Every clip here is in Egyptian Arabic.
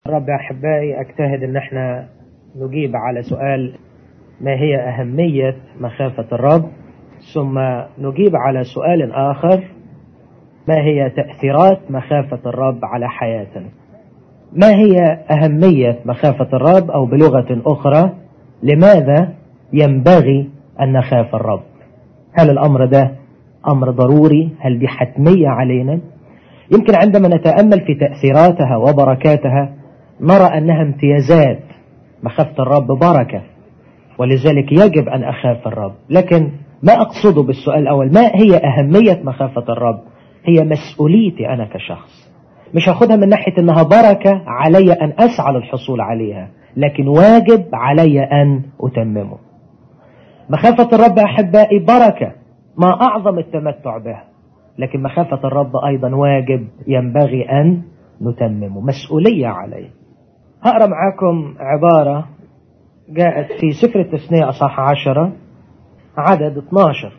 رب أحبائي أجتهد أن احنا نجيب على سؤال ما هي أهمية مخافة الرب ثم نجيب على سؤال آخر ما هي تأثيرات مخافة الرب على حياتنا ما هي أهمية مخافة الرب أو بلغة أخرى لماذا ينبغي أن نخاف الرب هل الأمر ده أمر ضروري هل دي حتمية علينا يمكن عندما نتأمل في تأثيراتها وبركاتها نرى أنها امتيازات مخافة الرب بركة ولذلك يجب أن أخاف الرب لكن ما أقصده بالسؤال الأول ما هي أهمية مخافة الرب هي مسؤوليتي أنا كشخص مش هاخدها من ناحية أنها بركة علي أن أسعى للحصول عليها لكن واجب علي أن أتممه مخافة الرب أحبائي بركة ما أعظم التمتع بها لكن مخافة الرب أيضا واجب ينبغي أن نتممه مسؤولية عليه هقرأ معاكم عبارة جاءت في سفر التثنية أصح عشرة عدد 12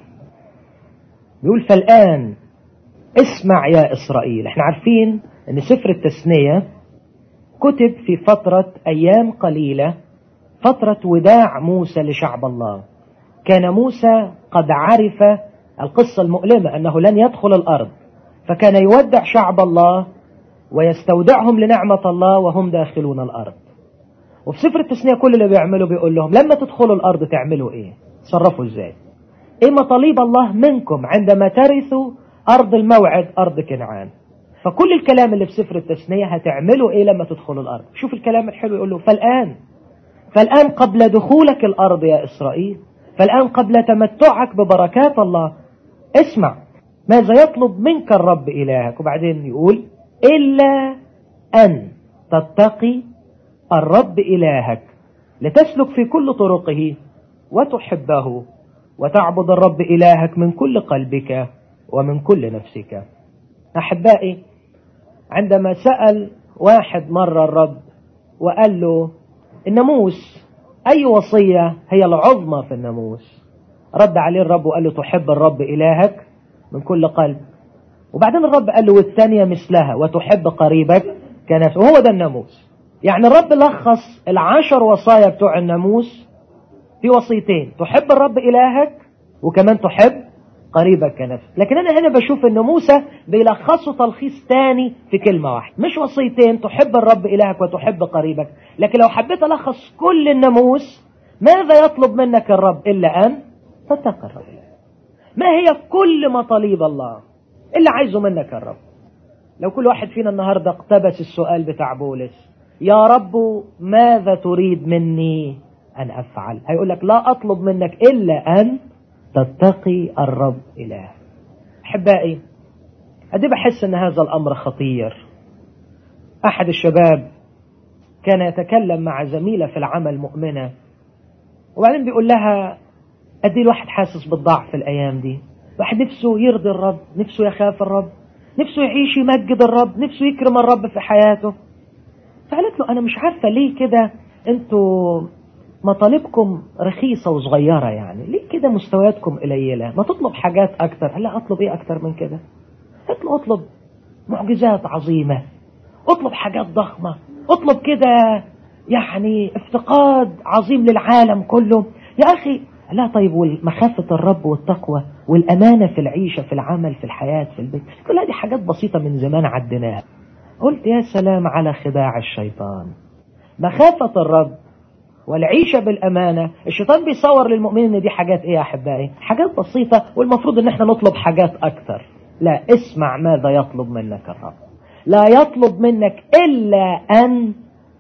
بيقول فالآن اسمع يا إسرائيل احنا عارفين ان سفر التثنية كتب في فترة أيام قليلة فترة وداع موسى لشعب الله كان موسى قد عرف القصة المؤلمة أنه لن يدخل الأرض فكان يودع شعب الله ويستودعهم لنعمة الله وهم داخلون الأرض وفي سفر التثنية كل اللي بيعمله بيقول لهم لما تدخلوا الأرض تعملوا إيه تصرفوا إزاي إيه مطالب الله منكم عندما ترثوا أرض الموعد أرض كنعان فكل الكلام اللي في سفر التثنية هتعملوا إيه لما تدخلوا الأرض شوف الكلام الحلو يقول له فالآن فالآن قبل دخولك الأرض يا إسرائيل فالآن قبل تمتعك ببركات الله اسمع ماذا يطلب منك الرب إلهك وبعدين يقول إلا أن تتقي الرب إلهك لتسلك في كل طرقه وتحبه وتعبد الرب إلهك من كل قلبك ومن كل نفسك أحبائي عندما سأل واحد مرة الرب وقال له الناموس أي وصية هي العظمى في الناموس رد عليه الرب وقال له تحب الرب إلهك من كل قلب وبعدين الرب قال له والثانية مثلها وتحب قريبك كنفسك وهو ده الناموس يعني الرب لخص العشر وصايا بتوع الناموس في وصيتين تحب الرب إلهك وكمان تحب قريبك كنفسك لكن أنا هنا بشوف أن موسى بيلخصوا تلخيص تاني في كلمة واحدة مش وصيتين تحب الرب إلهك وتحب قريبك لكن لو حبيت ألخص كل الناموس ماذا يطلب منك الرب إلا أن تتقى الرب ما هي كل مطالب الله اللي عايزه منك الرب لو كل واحد فينا النهاردة اقتبس السؤال بتاع بولس يا رب ماذا تريد مني أن أفعل هيقول لك لا أطلب منك إلا أن تتقي الرب إله أحبائي أدي بحس أن هذا الأمر خطير أحد الشباب كان يتكلم مع زميلة في العمل مؤمنة وبعدين بيقول لها أدي الواحد حاسس بالضعف الأيام دي واحد نفسه يرضي الرب نفسه يخاف الرب نفسه يعيش يمجد الرب نفسه يكرم الرب في حياته فقالت له أنا مش عارفة ليه كده أنتوا مطالبكم رخيصة وصغيرة يعني ليه كده مستوياتكم قليلة ما تطلب حاجات أكتر هلا أطلب إيه أكتر من كده اطلب أطلب معجزات عظيمة اطلب حاجات ضخمة اطلب كده يعني افتقاد عظيم للعالم كله يا أخي لا طيب والمخافة الرب والتقوى والأمانة في العيشة في العمل في الحياة في البيت كلها دي حاجات بسيطة من زمان عديناها قلت يا سلام على خداع الشيطان مخافة الرب والعيشة بالأمانة الشيطان بيصور للمؤمنين ان دي حاجات ايه يا احبائي حاجات بسيطة والمفروض ان احنا نطلب حاجات اكثر لا اسمع ماذا يطلب منك الرب لا يطلب منك الا ان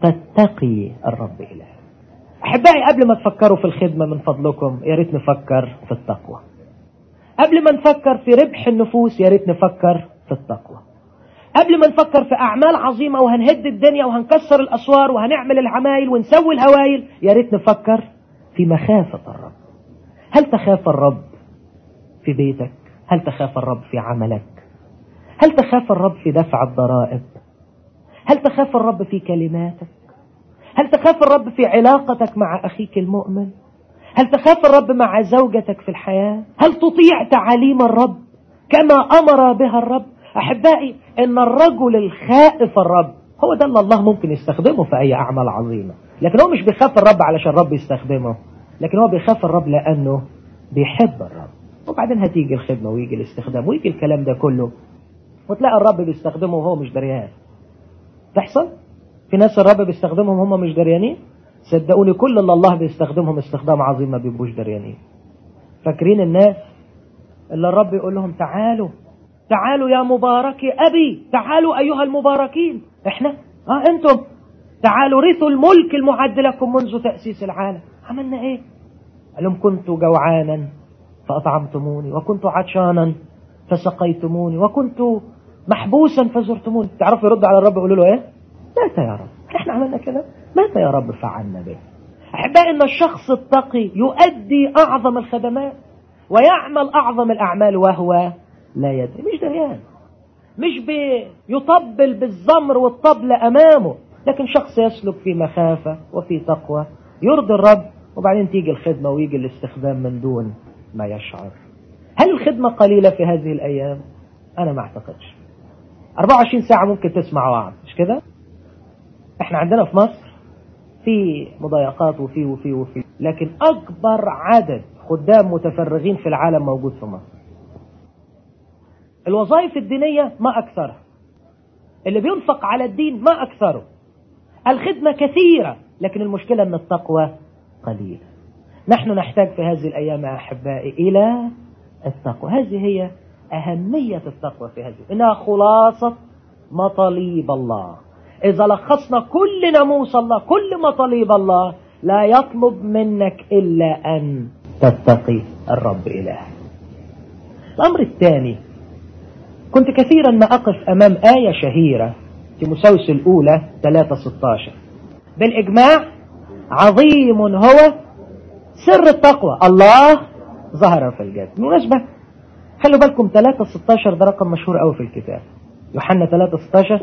تتقي الرب اله احبائي قبل ما تفكروا في الخدمة من فضلكم يا ريت نفكر في التقوى قبل ما نفكر في ربح النفوس يا ريت نفكر في التقوى قبل ما نفكر في أعمال عظيمة وهنهد الدنيا وهنكسر الأسوار وهنعمل العمايل ونسوي الهوايل يا ريت نفكر في مخافة الرب هل تخاف الرب في بيتك هل تخاف الرب في عملك هل تخاف الرب في دفع الضرائب هل تخاف الرب في كلماتك هل تخاف الرب في علاقتك مع أخيك المؤمن هل تخاف الرب مع زوجتك في الحياة هل تطيع تعاليم الرب كما أمر بها الرب أحبائي إن الرجل الخائف الرب هو ده اللي الله ممكن يستخدمه في أي أعمال عظيمة لكن هو مش بيخاف الرب علشان الرب يستخدمه لكن هو بيخاف الرب لأنه بيحب الرب وبعدين هتيجي الخدمة ويجي الاستخدام ويجي الكلام ده كله وتلاقي الرب بيستخدمه وهو مش دريان تحصل في ناس الرب بيستخدمهم هم مش دريانين صدقوني كل اللي الله بيستخدمهم استخدام عظيم ما بيبقوش دريانين فاكرين الناس اللي الرب يقول لهم تعالوا تعالوا يا مباركي أبي تعالوا أيها المباركين احنا اه انتم تعالوا رثوا الملك المعد لكم منذ تأسيس العالم عملنا ايه قال لهم كنت جوعانا فأطعمتموني وكنت عطشانا فسقيتموني وكنت محبوسا فزرتموني تعرفوا يرد على الرب يقولوا له ايه مات يا رب احنا عملنا كده مات يا رب فعلنا به احبائي ان الشخص التقي يؤدي اعظم الخدمات ويعمل اعظم الاعمال وهو لا يدري مش دريان مش بيطبل بالزمر والطبل امامه لكن شخص يسلك في مخافة وفي تقوى يرضي الرب وبعدين تيجي الخدمة ويجي الاستخدام من دون ما يشعر هل الخدمة قليلة في هذه الأيام؟ أنا ما أعتقدش 24 ساعة ممكن تسمع وعظ مش كده؟ احنا عندنا في مصر في مضايقات وفي وفي وفي لكن أكبر عدد خدام متفرغين في العالم موجود في مصر الوظائف الدينية ما أكثرها اللي بينفق على الدين ما أكثره الخدمة كثيرة لكن المشكلة أن التقوى قليلة نحن نحتاج في هذه الأيام يا أحبائي إلى التقوى هذه هي أهمية التقوى في هذه إنها خلاصة مطالب الله إذا لخصنا كل ناموس الله كل مطالب الله لا يطلب منك إلا أن تتقي الرب إلهك الأمر الثاني كنت كثيرا ما أقف أمام آية شهيرة في مسوس الأولى 3-16 بالإجماع عظيم هو سر التقوى الله ظهر في الجسد بالمناسبة خلوا بالكم 3-16 ده رقم مشهور قوي في الكتاب يوحنا 3-16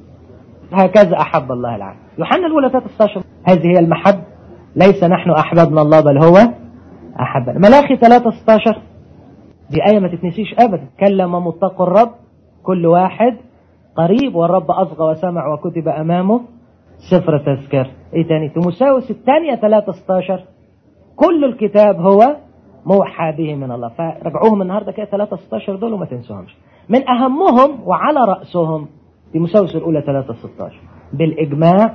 هكذا أحب الله العالم يوحنا الأولى 3-16 هذه هي المحب ليس نحن أحببنا الله بل هو أحبنا ملاخي 3-16 دي آية ما تتنسيش أبدا كلم متقوا الرب كل واحد قريب والرب أصغى وسمع وكتب أمامه سفر تذكر إيه تاني تمساوس الثانية 3-16 كل الكتاب هو موحى به من الله فرجعوهم النهاردة كده 3-16 دول وما تنسوهمش من أهمهم وعلى رأسهم تيموساوس الأولى 3-16 بالإجماع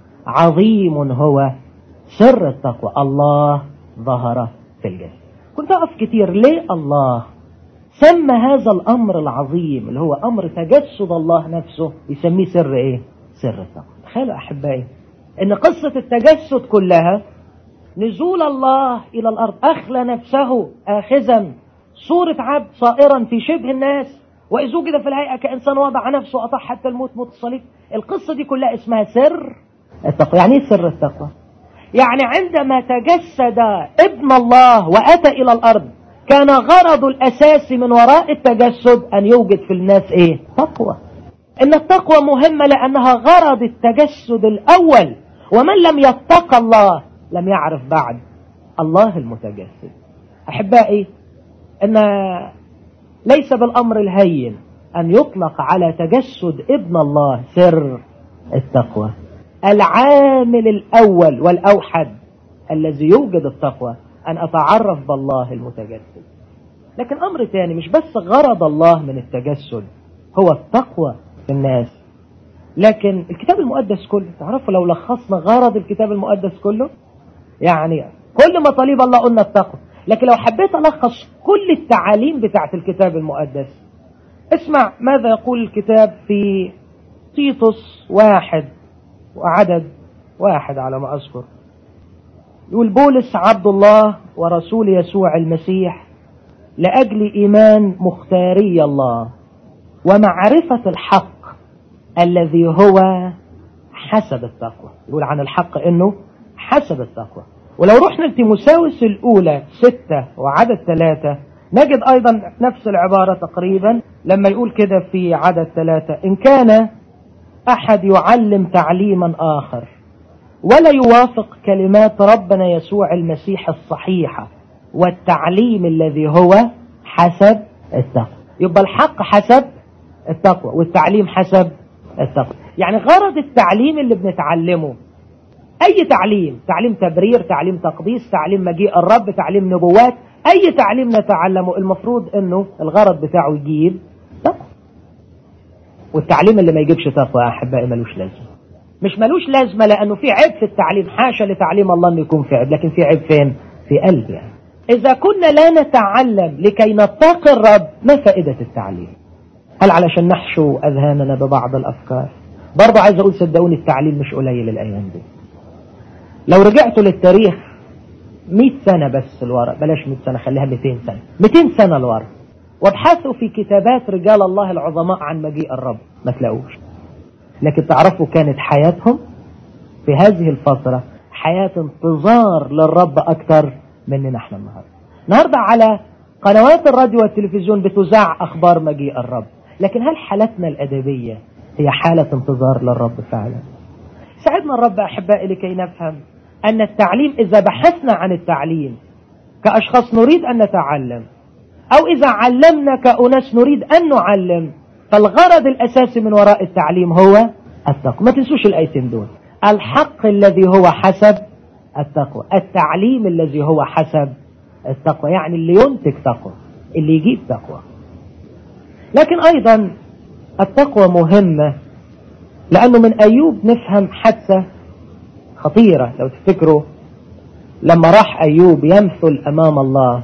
عظيم هو سر التقوى الله ظهر في الجسد كنت أقف كتير ليه الله سمى هذا الأمر العظيم اللي هو أمر تجسد الله نفسه يسميه سر إيه سر التقوى تخيلوا أحبائي إن قصة التجسد كلها نزول الله إلى الأرض أخلى نفسه آخذا صورة عبد صائرا في شبه الناس وإذ وجد في الهيئة كإنسان وضع نفسه أطاع حتى الموت موت الصليب القصة دي كلها اسمها سر التقوى يعني إيه سر التقوى يعني عندما تجسد ابن الله وأتى إلى الأرض كان غرضه الأساسي من وراء التجسد أن يوجد في الناس إيه تقوى إن التقوى مهمة لأنها غرض التجسد الأول ومن لم يتقى الله لم يعرف بعد الله المتجسد أحبائي إن ليس بالأمر الهين أن يطلق على تجسد ابن الله سر التقوى العامل الأول والأوحد الذي يوجد التقوى أن أتعرف بالله المتجسد لكن أمر ثاني مش بس غرض الله من التجسد هو التقوى في الناس لكن الكتاب المقدس كله تعرفوا لو لخصنا غرض الكتاب المقدس كله يعني كل مطالب الله قلنا التقوى لكن لو حبيت ألخص كل التعاليم بتاعت الكتاب المقدس اسمع ماذا يقول الكتاب في تيتوس واحد وعدد واحد على ما أذكر يقول بولس عبد الله ورسول يسوع المسيح لأجل إيمان مختاري الله ومعرفة الحق الذي هو حسب التقوى يقول عن الحق انه حسب التقوى ولو رحنا لتيموساوس الأولى ستة وعدد ثلاثة نجد أيضا نفس العبارة تقريبا لما يقول كده في عدد ثلاثة إن كان أحد يعلم تعليما آخر ولا يوافق كلمات ربنا يسوع المسيح الصحيحة والتعليم الذي هو حسب التقوى يبقى الحق حسب التقوى والتعليم حسب التقوى يعني غرض التعليم اللي بنتعلمه أي تعليم تعليم تبرير تعليم تقديس تعليم مجيء الرب تعليم نبوات أي تعليم نتعلمه المفروض أنه الغرض بتاعه يجيب تقوى والتعليم اللي ما يجيبش تقوى يا أحبائي ملوش لازمة مش ملوش لازمة لأنه في عيب في التعليم حاشا لتعليم الله أنه يكون في عيب لكن في عيب فين في قلبي يعني. إذا كنا لا نتعلم لكي نتقي الرب ما فائدة التعليم هل علشان نحشو أذهاننا ببعض الأفكار برضه عايز أقول صدقوني التعليم مش قليل الأيام دي لو رجعتوا للتاريخ 100 سنة بس لورا بلاش 100 سنة خليها 200 سنة 200 سنة لورا وابحثوا في كتابات رجال الله العظماء عن مجيء الرب ما تلاقوش لكن تعرفوا كانت حياتهم في هذه الفترة حياة انتظار للرب أكثر مننا احنا النهاردة النهاردة على قنوات الراديو والتلفزيون بتذاع أخبار مجيء الرب لكن هل حالتنا الأدبية هي حالة انتظار للرب فعلا ساعدنا الرب أحبائي لكي نفهم أن التعليم إذا بحثنا عن التعليم كأشخاص نريد أن نتعلم أو إذا علمنا كأناس نريد أن نعلم فالغرض الأساسي من وراء التعليم هو التقوى ما تنسوش الآيتين دول الحق الذي هو حسب التقوى التعليم الذي هو حسب التقوى يعني اللي ينتج تقوى اللي يجيب تقوى لكن أيضا التقوى مهمة لأنه من أيوب نفهم حادثة خطيرة لو تفتكروا لما راح أيوب يمثل أمام الله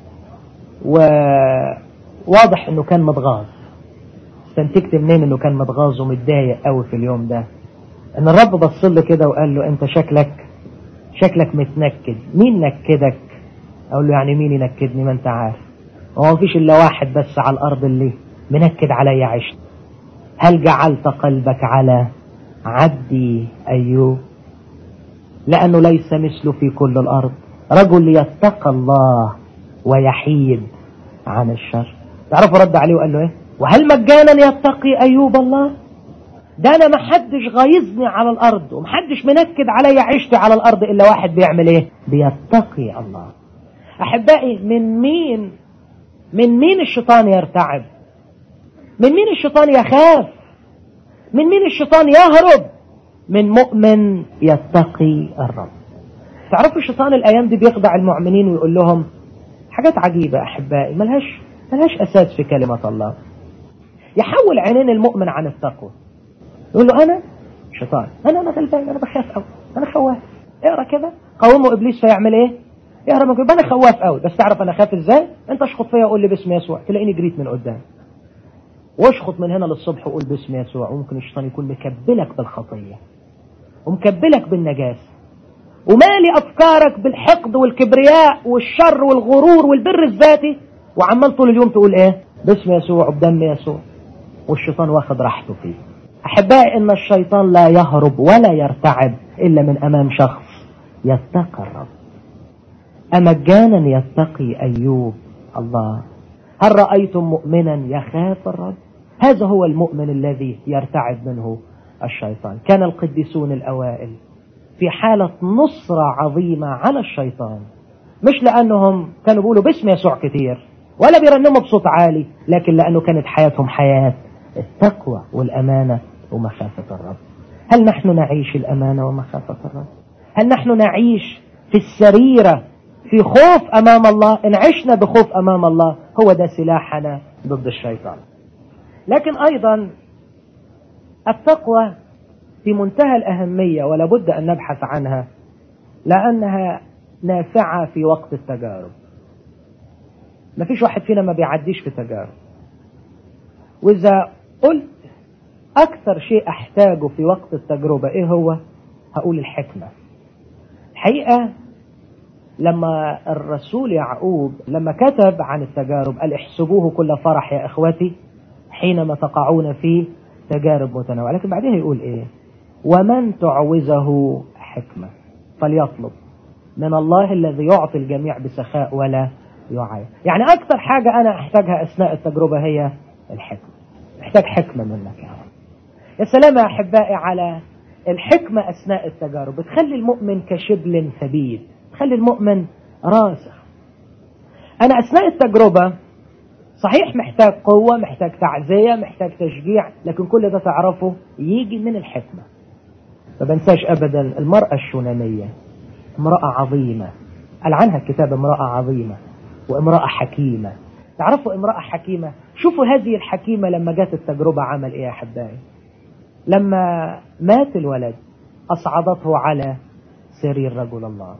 وواضح أنه كان متغاظ استنتجت منين أنه كان متغاظ ومتضايق قوي في اليوم ده أن الرب بص له كده وقال له أنت شكلك شكلك متنكد مين نكدك أقول له يعني مين ينكدني ما أنت عارف هو ما فيش إلا واحد بس على الأرض اللي منكد عليا عشت هل جعلت قلبك على عبدي أيوب لأنه ليس مثله في كل الأرض رجل يتقى الله ويحيد عن الشر تعرفوا رد عليه وقال له ايه وهل مجانا يتقي أيوب الله ده أنا ما حدش غايظني على الأرض ومحدش منكد عليا عيشتي على الأرض إلا واحد بيعمل إيه بيتقي الله أحبائي من مين من مين الشيطان يرتعب من مين الشيطان يخاف من مين الشيطان يهرب من مؤمن يتقي الرب تعرفوا الشيطان الأيام دي بيخدع المؤمنين ويقول لهم حاجات عجيبة أحبائي ملهاش ملهاش أساس في كلمة الله يحول عينين المؤمن عن التقوى يقول له أنا شيطان أنا أنا غلبان أنا بخاف أوي أنا خواف اقرا كده قوموا إبليس فيعمل إيه؟ يهرب من أنا خواف أوي بس تعرف أنا خاف إزاي؟ أنت اشخط فيا وقول لي باسم يسوع تلاقيني جريت من قدام واشخط من هنا للصبح وقول باسم يسوع وممكن الشيطان يكون مكبلك بالخطية ومكبلك بالنجاسة ومالي أفكارك بالحقد والكبرياء والشر والغرور والبر الذاتي وعمال طول اليوم تقول إيه باسم يسوع وبدم يسوع والشيطان واخد راحته فيه أحبائي إن الشيطان لا يهرب ولا يرتعب إلا من أمام شخص يتقى الرب أمجانا يتقي أيوب الله هل رأيتم مؤمنا يخاف الرب هذا هو المؤمن الذي يرتعب منه الشيطان كان القديسون الأوائل في حالة نصرة عظيمة على الشيطان مش لأنهم كانوا بيقولوا باسم يسوع كتير ولا بيرنموا بصوت عالي لكن لأنه كانت حياتهم حياة التقوى والأمانة ومخافة الرب هل نحن نعيش الأمانة ومخافة الرب هل نحن نعيش في السريرة في خوف أمام الله إن عشنا بخوف أمام الله هو ده سلاحنا ضد الشيطان لكن أيضا التقوى في منتهى الأهمية ولا بد أن نبحث عنها لأنها نافعة في وقت التجارب ما فيش واحد فينا ما بيعديش في تجارب وإذا قلت أكثر شيء أحتاجه في وقت التجربة إيه هو هقول الحكمة الحقيقة لما الرسول يعقوب لما كتب عن التجارب قال احسبوه كل فرح يا إخوتي حينما تقعون في تجارب متنوعة لكن بعدين يقول إيه ومن تعوزه حكمة فليطلب من الله الذي يعطي الجميع بسخاء ولا يعاير يعني أكثر حاجة أنا أحتاجها أثناء التجربة هي الحكمة محتاج حكمة منك يا رب يا سلام يا أحبائي على الحكمة أثناء التجارب بتخلي المؤمن كشبل ثبيت تخلي المؤمن راسخ أنا أثناء التجربة صحيح محتاج قوة محتاج تعزية محتاج تشجيع لكن كل ده تعرفه يجي من الحكمة ما بنساش أبدا المرأة الشونامية امرأة عظيمة قال عنها الكتاب امرأة عظيمة وامرأة حكيمة تعرفوا امرأة حكيمة شوفوا هذه الحكيمة لما جات التجربة عمل ايه يا حبايبي لما مات الولد أصعدته على سرير رجل الله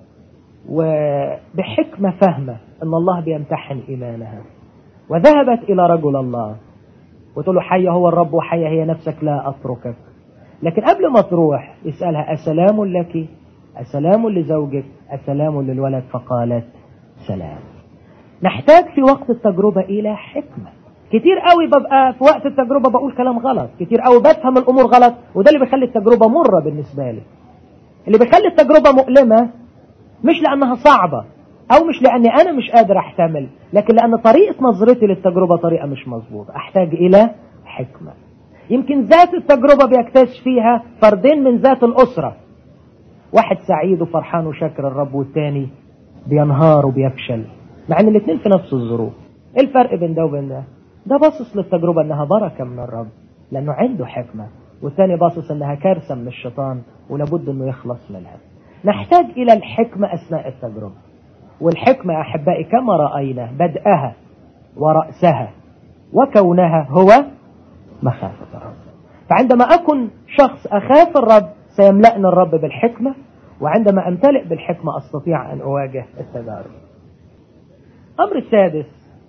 وبحكمة فهمة أن الله بيمتحن إيمانها وذهبت إلى رجل الله وتقول له حي هو الرب وحي هي نفسك لا أتركك لكن قبل ما تروح يسألها أسلام لك أسلام لزوجك أسلام للولد فقالت سلام نحتاج في وقت التجربة إلى حكمة كتير قوي ببقى في وقت التجربة بقول كلام غلط كتير قوي بفهم الأمور غلط وده اللي بيخلي التجربة مرة بالنسبة لي اللي بيخلي التجربة مؤلمة مش لأنها صعبة أو مش لأني أنا مش قادر أحتمل لكن لأن طريقة نظرتي للتجربة طريقة مش مظبوطة أحتاج إلى حكمة يمكن ذات التجربة بيكتشف فيها فردين من ذات الأسرة واحد سعيد وفرحان وشاكر الرب والتاني بينهار وبيفشل مع ان الاثنين في نفس الظروف ايه الفرق بين ده وبين ده ده باصص للتجربة انها بركة من الرب لانه عنده حكمة والتاني باصص انها كارثة من الشيطان ولابد انه يخلص منها نحتاج الى الحكمة اثناء التجربة والحكمة يا احبائي كما رأينا بدأها ورأسها وكونها هو مخافة الرب فعندما أكن شخص أخاف الرب سيملأني الرب بالحكمة وعندما أمتلئ بالحكمة أستطيع أن أواجه التجارب أمر السادس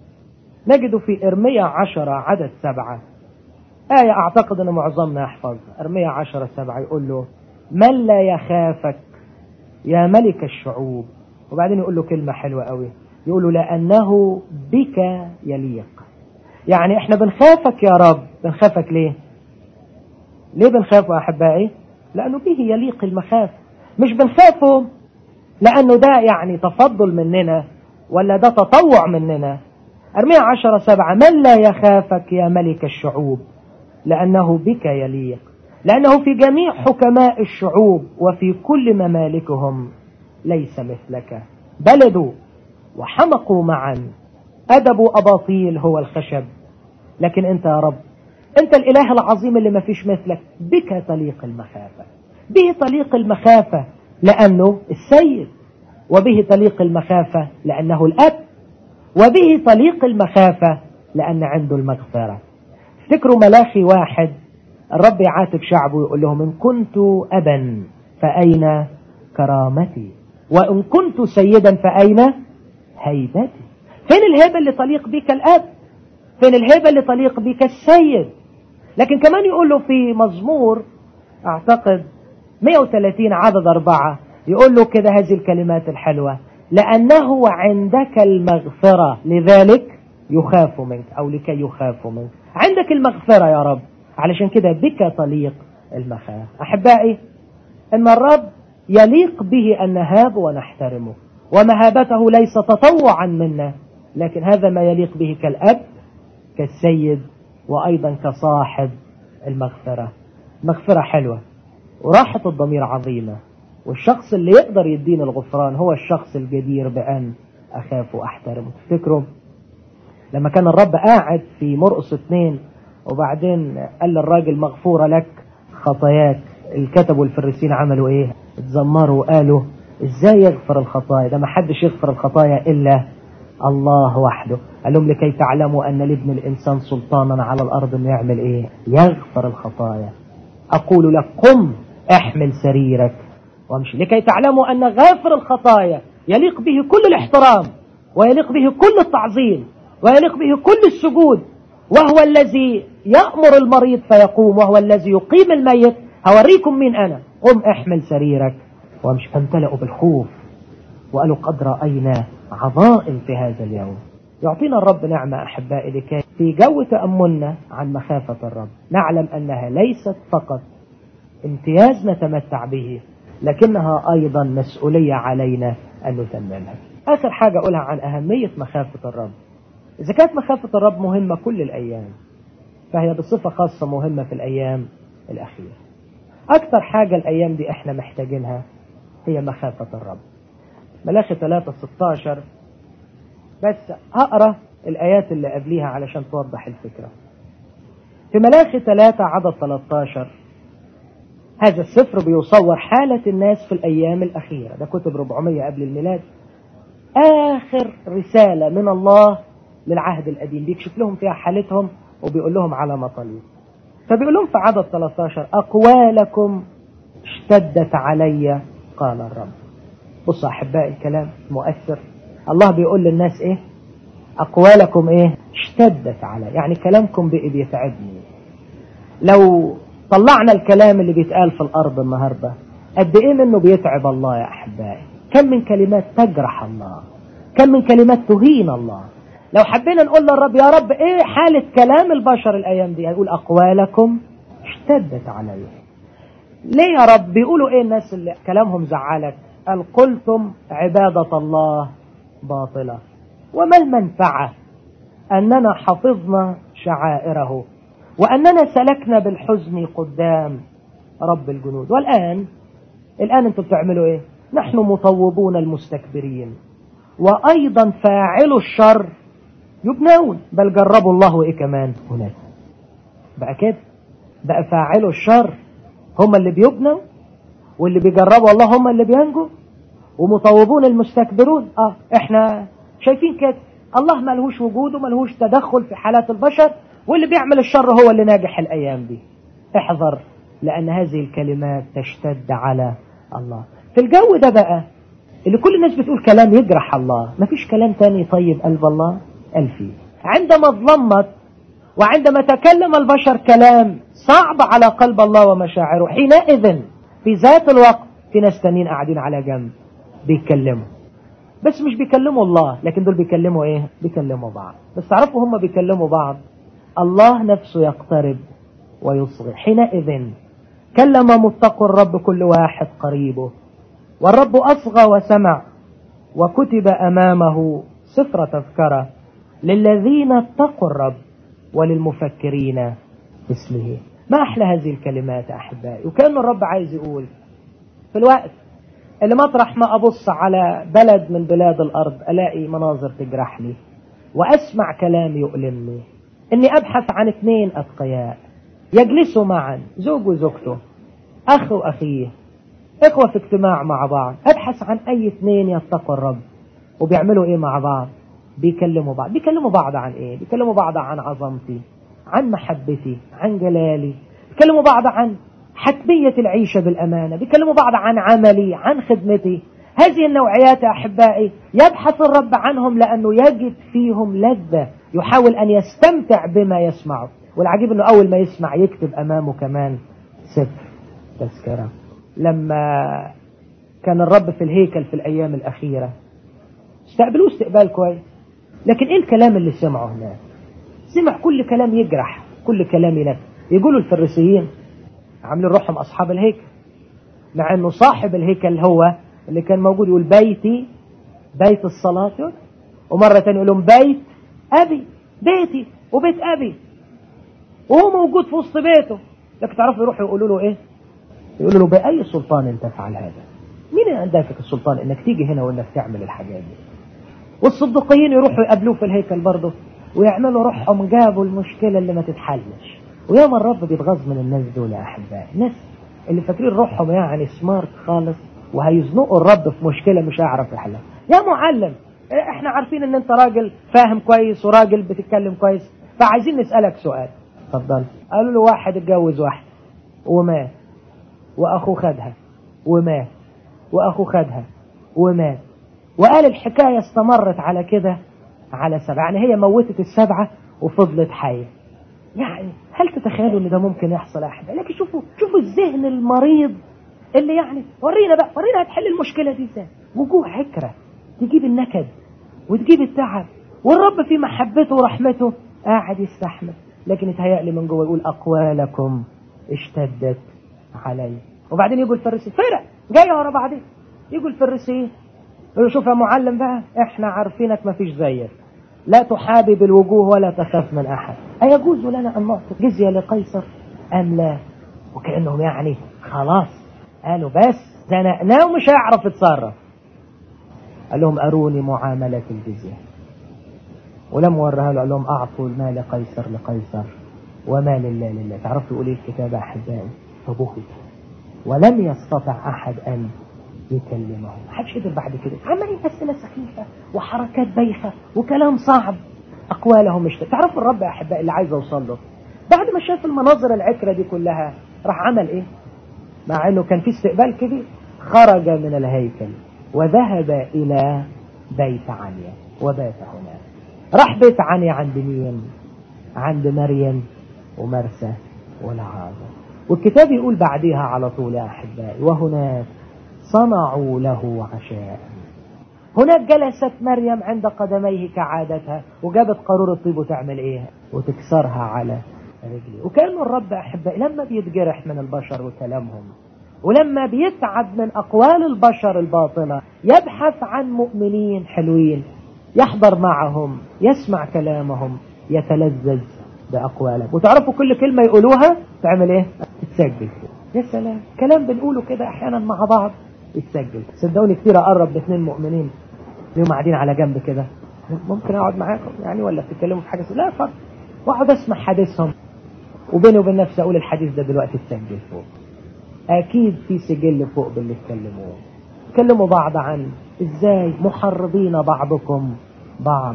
نجد في إرمية عشرة عدد سبعة آية أعتقد أن معظمنا يحفظها إرمية عشرة سبعة يقول له من لا يخافك يا ملك الشعوب وبعدين يقول له كلمة حلوة قوي يقول له لأنه بك يليق يعني احنا بنخافك يا رب بنخافك ليه ليه بنخافه أحبائي لأنه به يليق المخافة مش بنخافه لأنه ده يعني تفضل مننا ولا ده تطوع مننا أرمية عشرة سبعة من لا يخافك يا ملك الشعوب لأنه بك يليق لأنه في جميع حكماء الشعوب وفي كل ممالكهم ليس مثلك بلدوا وحمقوا معا أدبوا أباطيل هو الخشب لكن أنت يا رب أنت الإله العظيم اللي ما فيش مثلك بك تليق المخافة به تليق المخافة لأنه السيد وبه تليق المخافة لأنه الأب وبه تليق المخافة لأن عنده المغفرة افتكروا ملاخي واحد الرب يعاتب شعبه ويقول لهم إن كنت أبا فأين كرامتي وإن كنت سيدا فأين هيبتي فين الهيبة اللي تليق بك الأب فين الهيبة اللي تليق بك السيد لكن كمان يقول له في مزمور أعتقد 130 عدد أربعة يقول له كده هذه الكلمات الحلوة لأنه عندك المغفرة لذلك يخاف منك أو لكي يخاف منك عندك المغفرة يا رب علشان كده بك تليق المخاف أحبائي إن الرب يليق به أن نهاب ونحترمه ومهابته ليس تطوعا منا لكن هذا ما يليق به كالأب كالسيد وأيضا كصاحب المغفرة مغفرة حلوة وراحة الضمير عظيمة والشخص اللي يقدر يديني الغفران هو الشخص الجدير بأن أخاف وأحترمه تفتكروا لما كان الرب قاعد في مرقس اثنين وبعدين قال للراجل مغفورة لك خطاياك الكتب والفريسين عملوا ايه اتذمروا وقالوا ازاي يغفر الخطايا ده ما حدش يغفر الخطايا الا الله وحده قال لهم لكي تعلموا ان لابن الانسان سلطانا على الارض انه يعمل ايه يغفر الخطايا اقول لك قم احمل سريرك وامشي لكي تعلموا ان غافر الخطايا يليق به كل الاحترام ويليق به كل التعظيم ويليق به كل السجود وهو الذي يأمر المريض فيقوم وهو الذي يقيم الميت هوريكم مين أنا قم احمل سريرك وامشي فامتلأوا بالخوف وقالوا قد رأينا عظائم في هذا اليوم يعطينا الرب نعمة أحبائي لكي في جو تأملنا عن مخافة الرب نعلم أنها ليست فقط امتياز نتمتع به لكنها أيضا مسؤولية علينا أن نتممها آخر حاجة أقولها عن أهمية مخافة الرب إذا كانت مخافة الرب مهمة كل الأيام فهي بصفة خاصة مهمة في الأيام الأخيرة أكثر حاجة الأيام دي إحنا محتاجينها هي مخافة الرب ملاخي 3 16 بس هقرا الآيات اللي قبليها علشان توضح الفكرة في ملاخي 3 عدد 13 هذا السفر بيصور حالة الناس في الأيام الأخيرة ده كتب 400 قبل الميلاد آخر رسالة من الله للعهد القديم بيكشف لهم فيها حالتهم وبيقول لهم على مطالب فبيقول لهم في عدد 13 أقوالكم اشتدت علي قال الرب بصوا أحبائي الكلام مؤثر الله بيقول للناس إيه أقوالكم إيه اشتدت علي يعني كلامكم بقي بيتعبني لو طلعنا الكلام اللي بيتقال في الأرض النهاردة قد إيه منه بيتعب الله يا أحبائي كم من كلمات تجرح الله كم من كلمات تهين الله لو حبينا نقول للرب يا رب ايه حالة كلام البشر الايام دي هيقول اقوالكم اشتدت علي ليه يا رب بيقولوا ايه الناس اللي كلامهم زعلك قال قلتم عبادة الله باطلة وما المنفعة اننا حفظنا شعائره واننا سلكنا بالحزن قدام رب الجنود والان الان انتم بتعملوا ايه نحن مطوبون المستكبرين وايضا فاعلوا الشر يبنون بل جربوا الله وايه كمان هناك بقى كده بقى فاعلوا الشر هم اللي بيبنوا واللي بيجربوا الله هم اللي بينجوا ومطوبون المستكبرون اه احنا شايفين كده الله ملهوش وجود وملهوش تدخل في حالات البشر واللي بيعمل الشر هو اللي ناجح الايام دي احذر لان هذه الكلمات تشتد على الله في الجو ده بقى اللي كل الناس بتقول كلام يجرح الله مفيش كلام تاني يطيب قلب الله قال فيه عندما ظلمت وعندما تكلم البشر كلام صعب على قلب الله ومشاعره حينئذ في ذات الوقت في ناس تانيين قاعدين على جنب بيتكلموا بس مش بيكلموا الله لكن دول بيكلموا ايه بيكلموا بعض بس تعرفوا هم بيكلموا بعض الله نفسه يقترب ويصغي حينئذ كلم متقوا الرب كل واحد قريبه والرب أصغى وسمع وكتب أمامه سفر تذكرة للذين اتقوا الرب وللمفكرين اسمه ما أحلى هذه الكلمات أحبائي وكأن الرب عايز يقول في الوقت اللي مطرح ما أبص على بلد من بلاد الأرض ألاقي مناظر تجرحني وأسمع كلام يؤلمني إني أبحث عن اثنين أتقياء يجلسوا معا زوج وزوجته أخ وأخيه إخوة في اجتماع مع بعض أبحث عن أي اثنين يتقوا الرب وبيعملوا إيه مع بعض بيكلموا بعض بيكلموا بعض عن إيه بيكلموا بعض عن عظمتي عن محبتي عن جلالي بيكلموا بعض عن حتمية العيشة بالأمانة بيكلموا بعض عن عملي عن خدمتي هذه النوعيات يا أحبائي يبحث الرب عنهم لأنه يجد فيهم لذة يحاول أن يستمتع بما يسمعه والعجيب أنه أول ما يسمع يكتب أمامه كمان سفر تذكرة لما كان الرب في الهيكل في الأيام الأخيرة استقبلوه استقبال كويس لكن إيه الكلام اللي سمعه هناك سمع كل كلام يجرح كل كلام ينفع يقولوا الفريسيين عاملين روحهم أصحاب الهيكل مع أنه صاحب الهيكل هو اللي كان موجود يقول بيتي بيت الصلاة ومرة تانية يقول لهم بيت أبي بيتي وبيت أبي وهو موجود في وسط بيته لكن تعرفوا يروحوا يقولوا له إيه يقولوا له بأي سلطان أنت تفعل هذا مين اللي عندك السلطان انك تيجي هنا وانك تعمل الحاجات دي والصدقيين يروحوا يقابلوه في الهيكل برضه ويعملوا روحهم جابوا المشكله اللي ما تتحلش وياما الرب بيتغاظ من الناس دول يا احبائي ناس اللي فاكرين روحهم يعني سمارت خالص وهيزنقوا الرب في مشكله مش هيعرف يحلها يا معلم احنا عارفين ان انت راجل فاهم كويس وراجل بتتكلم كويس فعايزين نسالك سؤال اتفضل قالوا له واحد اتجوز واحده ومات واخوه خدها ومات واخوه خدها ومات وقال الحكايه استمرت على كده على سبعه يعني هي موتت السبعه وفضلت حيه يعني هل تتخيلوا ان ده ممكن يحصل احد لكن شوفوا شوفوا الذهن المريض اللي يعني ورينا بقى ورينا هتحل المشكله دي ازاي وجوه عكره تجيب النكد وتجيب التعب والرب في محبته ورحمته قاعد يستحمل لكن يتهيأ لي من جوه يقول اقوالكم اشتدت علي وبعدين يقول الفريسي فرق جايه ورا بعضين يقول الفريسي يقول شوف يا معلم بقى احنا عارفينك ما فيش زيك لا تحابي بالوجوه ولا تخاف من احد ايجوز لنا ان نعطي جزيه لقيصر ام لا وكانهم يعني خلاص قالوا بس زنقناه ومش هيعرف يتصرف قال لهم اروني معامله الجزيه ولما ورها له قال لهم أعطوا المال لقيصر لقيصر وما لله لله تعرفوا يقول ايه الكتاب أحبائي فبهت ولم يستطع أحد أن يكلمه محدش قدر بعد كده عمالين أسئلة سخيفة وحركات بايخة وكلام صعب أقوالهم مش تعرفوا الرب يا أحبائي اللي عايز أوصل له بعد ما شاف المناظر العكرة دي كلها راح عمل إيه مع إنه كان في استقبال كبير خرج من الهيكل وذهب إلى بيت عنيا وبات هناك راح بيت عنيا عند مين عند مريم ومرسى والعازة والكتاب يقول بعدها على طول يا أحبائي وهناك صنعوا له عشاء هناك جلست مريم عند قدميه كعادتها وجابت قارورة طيب وتعمل ايه وتكسرها على رجلي وكأن الرب أحبائي لما بيتجرح من البشر وكلامهم ولما بيتعب من أقوال البشر الباطلة يبحث عن مؤمنين حلوين يحضر معهم يسمع كلامهم يتلذذ بأقوالهم وتعرفوا كل كلمة يقولوها تعمل ايه تتسجل يا سلام كلام بنقوله كده احيانا مع بعض يتسجل صدقوني كتير اقرب باثنين مؤمنين اليوم قاعدين على جنب كده ممكن اقعد معاكم يعني ولا بتتكلموا في حاجه لا فرق واقعد اسمع حديثهم وبيني وبين نفسي اقول الحديث ده دلوقتي اتسجل فوق اكيد في سجل فوق باللي اتكلموه اتكلموا بعض عن ازاي محرضين بعضكم بعض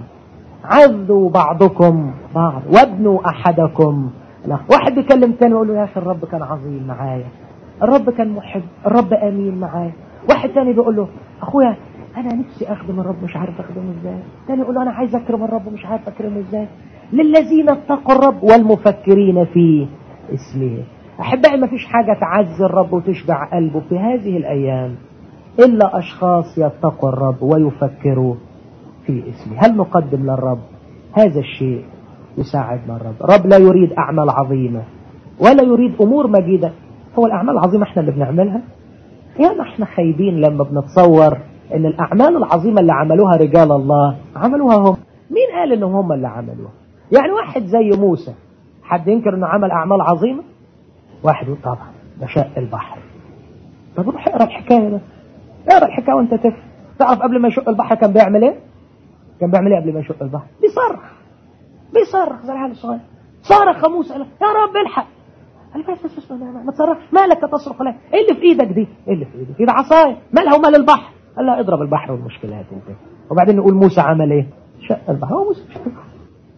عذوا بعضكم بعض وابنوا احدكم لا واحد بيكلم تاني يقول له يا اخي الرب كان عظيم معايا الرب كان محب الرب امين معايا واحد تاني بيقول له اخويا انا نفسي اخدم الرب مش عارف اخدمه ازاي تاني يقول له انا عايز اكرم الرب مش عارف اكرمه ازاي للذين اتقوا الرب والمفكرين في اسمه احبائي ما فيش حاجه تعزي الرب وتشبع قلبه في هذه الايام الا اشخاص يتقوا الرب ويفكروا في اسمه هل نقدم للرب هذا الشيء يساعدنا الرب الرب لا يريد اعمال عظيمه ولا يريد امور مجيده هو الاعمال العظيمه احنا اللي بنعملها يا ما احنا خايبين لما بنتصور ان الاعمال العظيمه اللي عملوها رجال الله عملوها هم مين قال انهم هم اللي عملوها يعني واحد زي موسى حد ينكر انه عمل اعمال عظيمه واحد يقول طبعا ده شق البحر طب روح اقرا الحكايه ده اقرا الحكايه وانت تفهم تعرف قبل ما يشق البحر كان بيعمل ايه كان بيعمل ايه قبل ما يشق البحر بيصرخ بيصرخ زي العيال الصغير صرخ موسى قال يا رب الحق قال بس بس بس ما, ما تصرخش مالك تصرخ ليه ايه اللي في ايدك دي ايه اللي في ايدك دي عصايه مالها ومال البحر قال لا اضرب البحر والمشكلات انت وبعدين نقول موسى عمل ايه شق البحر هو موسى شق البحر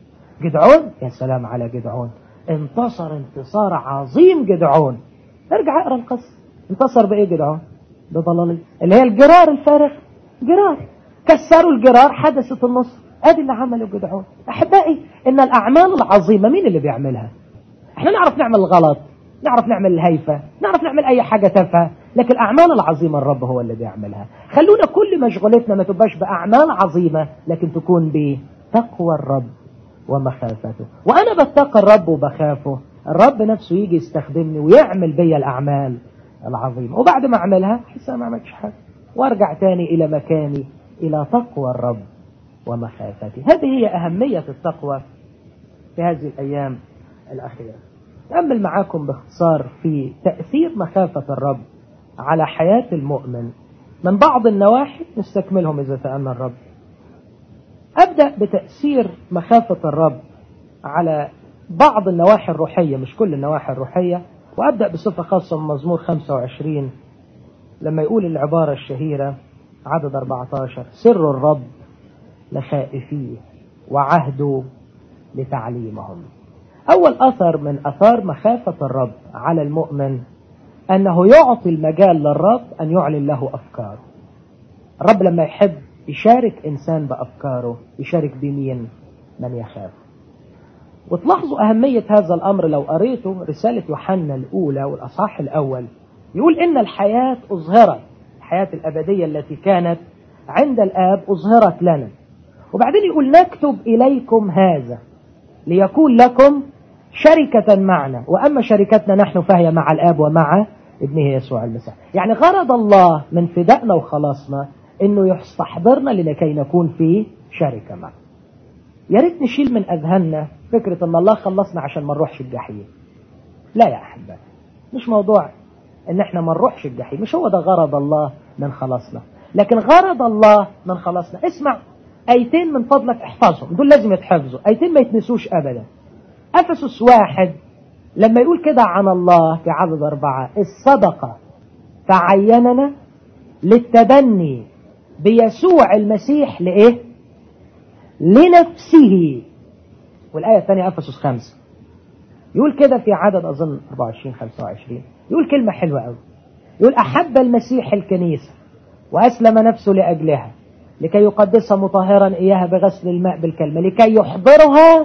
جدعون يا سلام على جدعون انتصر انتصار عظيم جدعون ارجع اقرا القصه انتصر بايه جدعون بضلالية اللي هي الجرار الفارغ جرار كسروا الجرار حدثت النصر ادي اللي عمله جدعون احبائي ان الاعمال العظيمه مين اللي بيعملها احنا نعرف نعمل الغلط نعرف نعمل الهيفه نعرف نعمل اي حاجه تافهه لكن الاعمال العظيمه الرب هو اللي بيعملها خلونا كل مشغولتنا ما تبقاش باعمال عظيمه لكن تكون بتقوى الرب ومخافته وانا بتقى الرب وبخافه الرب نفسه يجي يستخدمني ويعمل بيا الاعمال العظيمه وبعد ما اعملها احس ما عملتش حاجه وارجع تاني الى مكاني الى تقوى الرب ومخافته هذه هي اهميه التقوى في هذه الايام الاخيره أمل معاكم باختصار في تأثير مخافة الرب على حياة المؤمن من بعض النواحي نستكملهم إذا سألنا الرب أبدأ بتأثير مخافة الرب على بعض النواحي الروحية مش كل النواحي الروحية وأبدأ بصفة خاصة من مزمور 25 لما يقول العبارة الشهيرة عدد 14 سر الرب لخائفيه وعهده لتعليمهم أول أثر من أثار مخافة الرب على المؤمن أنه يعطي المجال للرب أن يعلن له أفكاره الرب لما يحب يشارك إنسان بأفكاره يشارك بمين من يخاف وتلاحظوا أهمية هذا الأمر لو قريتوا رسالة يوحنا الأولى والأصحاح الأول يقول إن الحياة أظهرت الحياة الأبدية التي كانت عند الآب أظهرت لنا وبعدين يقول نكتب إليكم هذا ليكون لكم شركة معنا وأما شركتنا نحن فهي مع الآب ومع ابنه يسوع المسيح يعني غرض الله من فدائنا وخلاصنا انه يستحضرنا لكي نكون في شركة معه يا ريت نشيل من اذهاننا فكرة ان الله خلصنا عشان ما نروحش الجحيم لا يا احبائي مش موضوع ان احنا ما نروحش الجحيم مش هو ده غرض الله من خلاصنا لكن غرض الله من خلاصنا اسمع ايتين من فضلك احفظهم دول لازم يتحفظوا ايتين ما يتنسوش ابدا افسس واحد لما يقول كده عن الله في عدد اربعة الصدقة فعيننا للتبني بيسوع المسيح لايه لنفسه والآية الثانية أفسس خمسة يقول كده في عدد أظن 24 25 يقول كلمة حلوة قوي يقول أحب المسيح الكنيسة وأسلم نفسه لأجلها لكي يقدسها مطهرا إياها بغسل الماء بالكلمة لكي يحضرها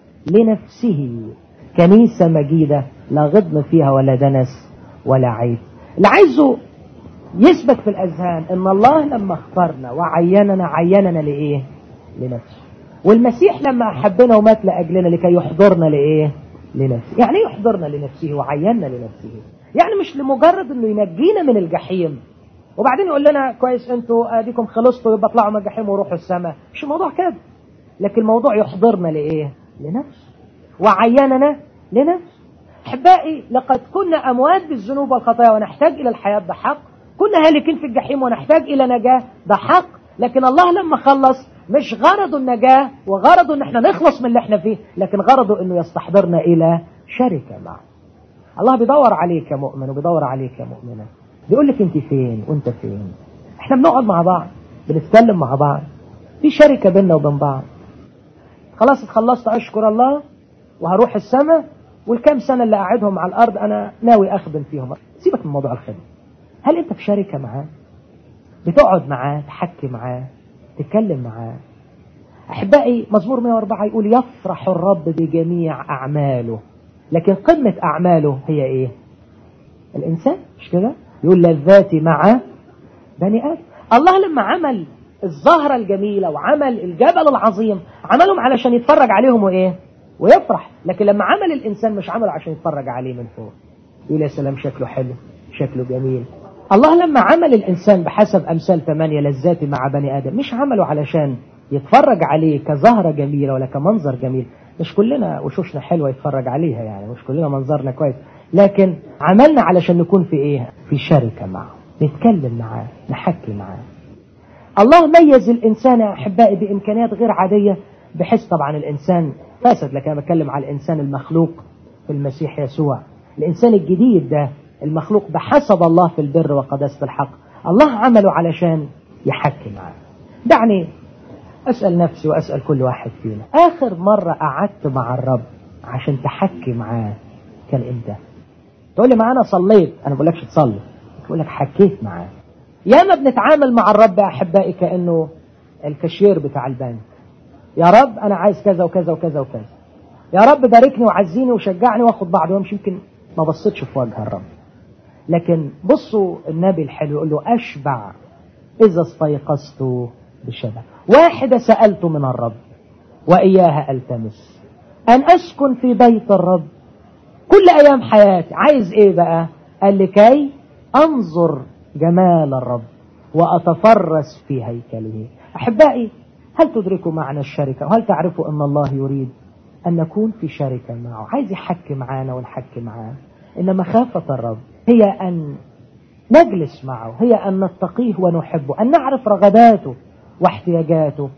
لنفسه كنيسة مجيدة لا غضن فيها ولا دنس ولا عيب اللي عايزه يثبت في الأذهان إن الله لما اختارنا وعيننا عيننا لإيه لنفسه والمسيح لما أحبنا ومات لأجلنا لكي يحضرنا لإيه لنفسه يعني ايه يحضرنا لنفسه وعيننا لنفسه يعني مش لمجرد انه ينجينا من الجحيم وبعدين يقول لنا كويس انتوا اديكم خلصتوا يبقى اطلعوا من الجحيم وروحوا السماء مش الموضوع كده لكن الموضوع يحضرنا لايه لنفسه وعيننا لنفسه احبائي لقد كنا اموات بالذنوب والخطايا ونحتاج الى الحياه بحق كنا هالكين في الجحيم ونحتاج الى نجاه ده حق لكن الله لما خلص مش غرضه النجاة وغرضه ان احنا نخلص من اللي احنا فيه لكن غرضه انه يستحضرنا الى شركة معه الله بيدور عليك يا مؤمن وبيدور عليك يا مؤمنة بيقول لك انت فين وانت فين احنا بنقعد مع بعض بنتكلم مع بعض في شركة بيننا وبين بعض خلاص اتخلصت اشكر الله وهروح السماء والكام سنة اللي قاعدهم على الارض انا ناوي اخدم فيهم سيبك من موضوع الخدمة هل انت في شركة معاه بتقعد معاه تحكي معاه تتكلم معاه أحبائي مزمور 104 يقول يفرح الرب بجميع أعماله لكن قمة أعماله هي إيه الإنسان مش كده يقول لذاتي مع بني آدم الله لما عمل الزهرة الجميلة وعمل الجبل العظيم عملهم علشان يتفرج عليهم وإيه ويفرح لكن لما عمل الإنسان مش عمله عشان يتفرج عليه من فوق يقول يا سلام شكله حلو شكله جميل الله لما عمل الإنسان بحسب أمثال ثمانية لذات مع بني آدم مش عمله علشان يتفرج عليه كزهرة جميلة ولا كمنظر جميل مش كلنا وشوشنا حلوة يتفرج عليها يعني مش كلنا منظرنا كويس لكن عملنا علشان نكون في ايه في شركة معه نتكلم معاه نحكي معاه الله ميز الإنسان يا أحبائي بإمكانيات غير عادية بحيث طبعا الإنسان فاسد لكن أنا بتكلم على الإنسان المخلوق في المسيح يسوع الإنسان الجديد ده المخلوق بحسب الله في البر وقداسة الحق الله عمله علشان يحكي معاه دعني أسأل نفسي وأسأل كل واحد فينا آخر مرة قعدت مع الرب عشان تحكي معاه كان إمتى تقول لي ما أنا صليت أنا بقول لكش تصلي بقول لك حكيت معاه ياما بنتعامل مع الرب يا أحبائي كأنه الكاشير بتاع البنك يا رب أنا عايز كذا وكذا وكذا وكذا يا رب باركني وعزيني وشجعني واخد بعض وامشي يمكن ما بصيتش في وجه الرب لكن بصوا النبي الحلو يقول له أشبع إذا استيقظت بشبع واحدة سألت من الرب وإياها ألتمس أن أسكن في بيت الرب كل أيام حياتي عايز إيه بقى قال لكي أنظر جمال الرب وأتفرس في هيكله أحبائي هل تدركوا معنى الشركة وهل تعرفوا أن الله يريد أن نكون في شركة معه عايز يحكي معانا ونحكي معاه إن مخافة الرب هي أن نجلس معه هي أن نتقيه ونحبه أن نعرف رغباته واحتياجاته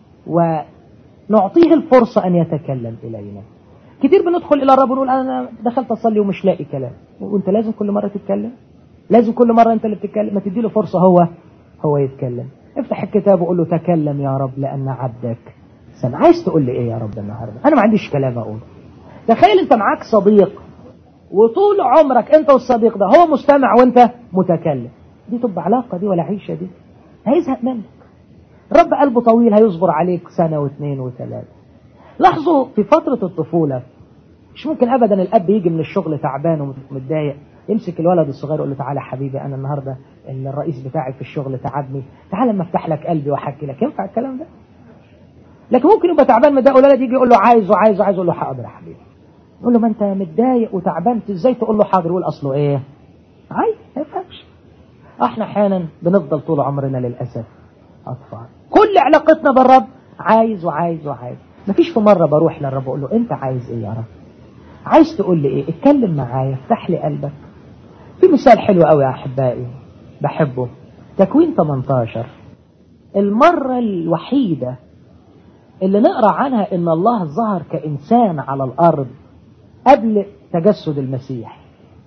ونعطيه الفرصة أن يتكلم إلينا كتير بندخل إلى الرب ونقول أنا دخلت أصلي ومش لاقي كلام وأنت لازم كل مرة تتكلم لازم كل مرة أنت اللي بتتكلم ما تديله فرصة هو هو يتكلم افتح الكتاب وقول له تكلم يا رب لأن عبدك سمع عايز تقول لي إيه يا رب النهاردة أنا ما عنديش كلام أقول تخيل أنت معاك صديق وطول عمرك أنت والصديق ده هو مستمع وأنت متكلم دي تبقى علاقة دي ولا عيشة دي هيزهق منك رب قلبه طويل هيصبر عليك سنة واثنين وثلاثة لاحظوا في فترة الطفولة مش ممكن أبدا الأب يجي من الشغل تعبان ومتضايق يمسك الولد الصغير يقول له تعالى حبيبي أنا النهاردة الرئيس بتاعي في الشغل تعبني تعالى اما افتح لك قلبي واحكي لك ينفع الكلام ده لكن ممكن يبقى تعبان متضايق والولد يجي يقول له عايز وعايز وعايز يقول له حاضر يا حبيبي يقول له ما انت متضايق وتعبان ازاي تقول له حاضر يقول اصله ايه عايز ما يفهمش احنا احيانا بنفضل طول عمرنا للاسف اطفال كل علاقتنا بالرب عايز وعايز وعايز مفيش في مره بروح للرب اقول له انت عايز ايه يا رب عايز تقول لي ايه اتكلم معايا افتح لي قلبك في مثال حلو قوي يا احبائي بحبه تكوين 18 المرة الوحيدة اللي نقرأ عنها إن الله ظهر كإنسان على الأرض قبل تجسد المسيح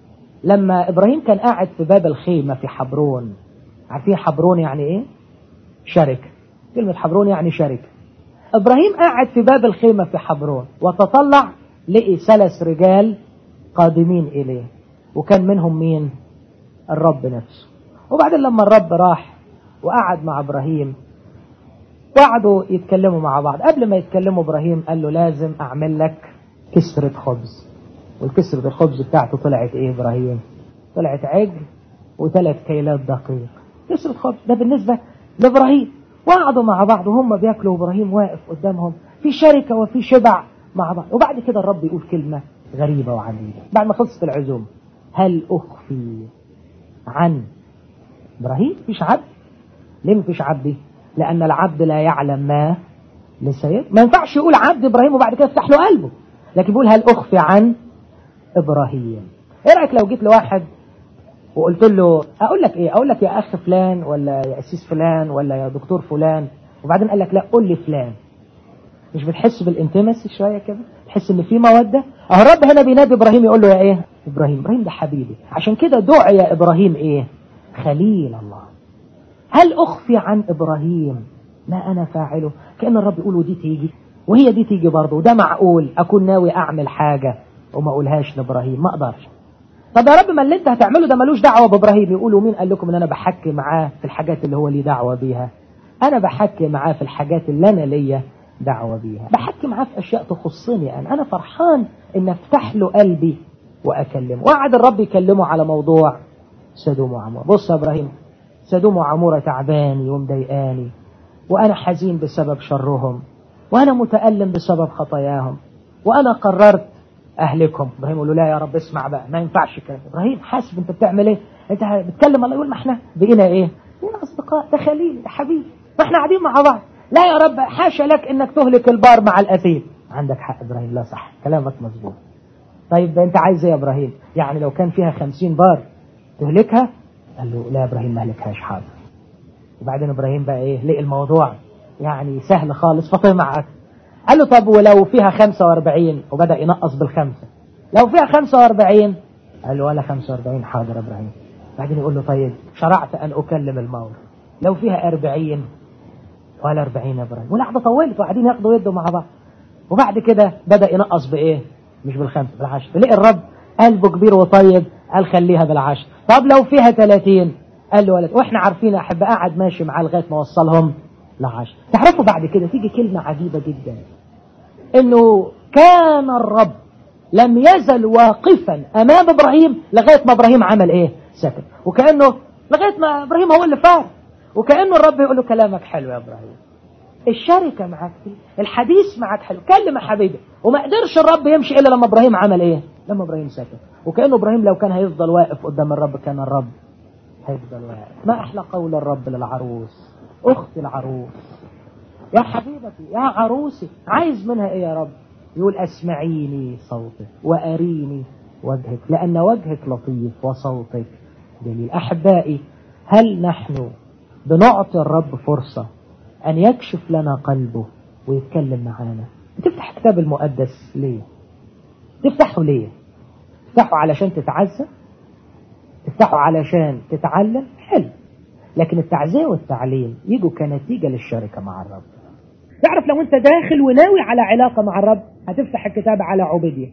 لما إبراهيم كان قاعد في باب الخيمة في حبرون عارفين حبرون يعني إيه؟ شركة كلمة حبرون يعني شركة إبراهيم قاعد في باب الخيمة في حبرون وتطلع لقي ثلاث رجال قادمين إليه وكان منهم مين؟ الرب نفسه وبعدين لما الرب راح وقعد مع إبراهيم وقعدوا يتكلموا مع بعض قبل ما يتكلموا إبراهيم قال له لازم أعمل لك كسرة خبز والكسرة الخبز بتاعته طلعت إيه إبراهيم طلعت عجل وثلاث كيلات دقيق كسرة خبز ده بالنسبة لإبراهيم وقعدوا مع بعض وهم بياكلوا إبراهيم واقف قدامهم في شركة وفي شبع مع بعض وبعد كده الرب يقول كلمة غريبة وعجيبة بعد ما خلصت العزوم هل أخفي عن إبراهيم فيش عبد ليه مفيش عبد لأن العبد لا يعلم ما لسيد ما ينفعش يقول عبد إبراهيم وبعد كده يفتح له قلبه لكن بيقول هل أخفي عن إبراهيم إيه رأيك لو جيت لواحد وقلت له أقول لك إيه أقول لك يا أخ فلان ولا يا أسيس فلان ولا يا دكتور فلان وبعدين قال لك لا قول لي فلان مش بتحس بالانتمسي شوية كده تحس ان في مودة اهو الرب هنا بينادي ابراهيم يقول له يا ايه ابراهيم ابراهيم ده حبيبي عشان كده دعي ابراهيم ايه خليل الله هل اخفي عن ابراهيم ما انا فاعله كان الرب يقول ودي تيجي وهي دي تيجي برضه وده معقول اكون ناوي اعمل حاجة وما اقولهاش لابراهيم ما اقدرش طب يا رب ما اللي انت هتعمله ده ملوش دعوة بابراهيم يقولوا مين قال لكم ان انا بحكي معاه في الحاجات اللي هو ليه دعوة بيها انا بحكي معاه في الحاجات اللي انا ليا دعوة بيها بحكي معاه في أشياء تخصني أنا أنا فرحان إن أفتح له قلبي وأكلمه وقعد الرب يكلمه على موضوع سدوم وعمورة بص يا إبراهيم سدوم وعمورة تعباني ومضايقاني وأنا حزين بسبب شرهم وأنا متألم بسبب خطاياهم وأنا قررت أهلكم إبراهيم يقول له لا يا رب اسمع بقى ما ينفعش كده إبراهيم حاسب أنت بتعمل إيه أنت بتكلم الله يقول ما إحنا بقينا إيه بقينا أصدقاء ده خليل ده حبيبي ما إحنا قاعدين مع بعض لا يا رب حاشا لك انك تهلك البار مع الاثيم عندك حق ابراهيم لا صح كلامك مظبوط طيب انت عايز ايه يا ابراهيم يعني لو كان فيها خمسين بار تهلكها قال له لا يا ابراهيم ما اهلكهاش حاضر وبعدين ابراهيم بقى ايه لقي الموضوع يعني سهل خالص فطمع قال له طب ولو فيها 45 وبدا ينقص بالخمسه لو فيها 45 قال له ولا 45 حاضر يا ابراهيم بعدين يقول له طيب شرعت ان اكلم الموت لو فيها 40 ولا 40 ابراهيم والقعده طولت وقاعدين ياخدوا يدوا مع بعض وبعد كده بدا ينقص بايه مش بالخمسه بالعشر لقي الرب قلبه كبير وطيب قال خليها بالعشر طب لو فيها 30 قال له ولد واحنا عارفين يا احب قعد ماشي معاه لغايه ما وصلهم لعشر تعرفوا بعد كده تيجي كلمه عجيبه جدا انه كان الرب لم يزل واقفا امام ابراهيم لغايه ما ابراهيم عمل ايه سكت وكانه لغايه ما ابراهيم هو اللي فار وكأنه الرب يقول له كلامك حلو يا إبراهيم الشركة معك الحديث معك حلو كلم يا حبيبي وما قدرش الرب يمشي إلا لما إبراهيم عمل إيه لما إبراهيم سكت وكأنه إبراهيم لو كان هيفضل واقف قدام الرب كان الرب هيفضل واقف ما أحلى قول الرب للعروس أخت العروس يا حبيبتي يا عروسي عايز منها إيه يا رب يقول أسمعيني صوتك وأريني وجهك لأن وجهك لطيف وصوتك جميل أحبائي هل نحن بنعطي الرب فرصة أن يكشف لنا قلبه ويتكلم معانا تفتح الكتاب المقدس ليه تفتحه ليه تفتحه علشان تتعزى تفتحه علشان تتعلم حلو لكن التعزية والتعليم يجوا كنتيجة للشركة مع الرب تعرف لو انت داخل وناوي على علاقة مع الرب هتفتح الكتاب على عبودية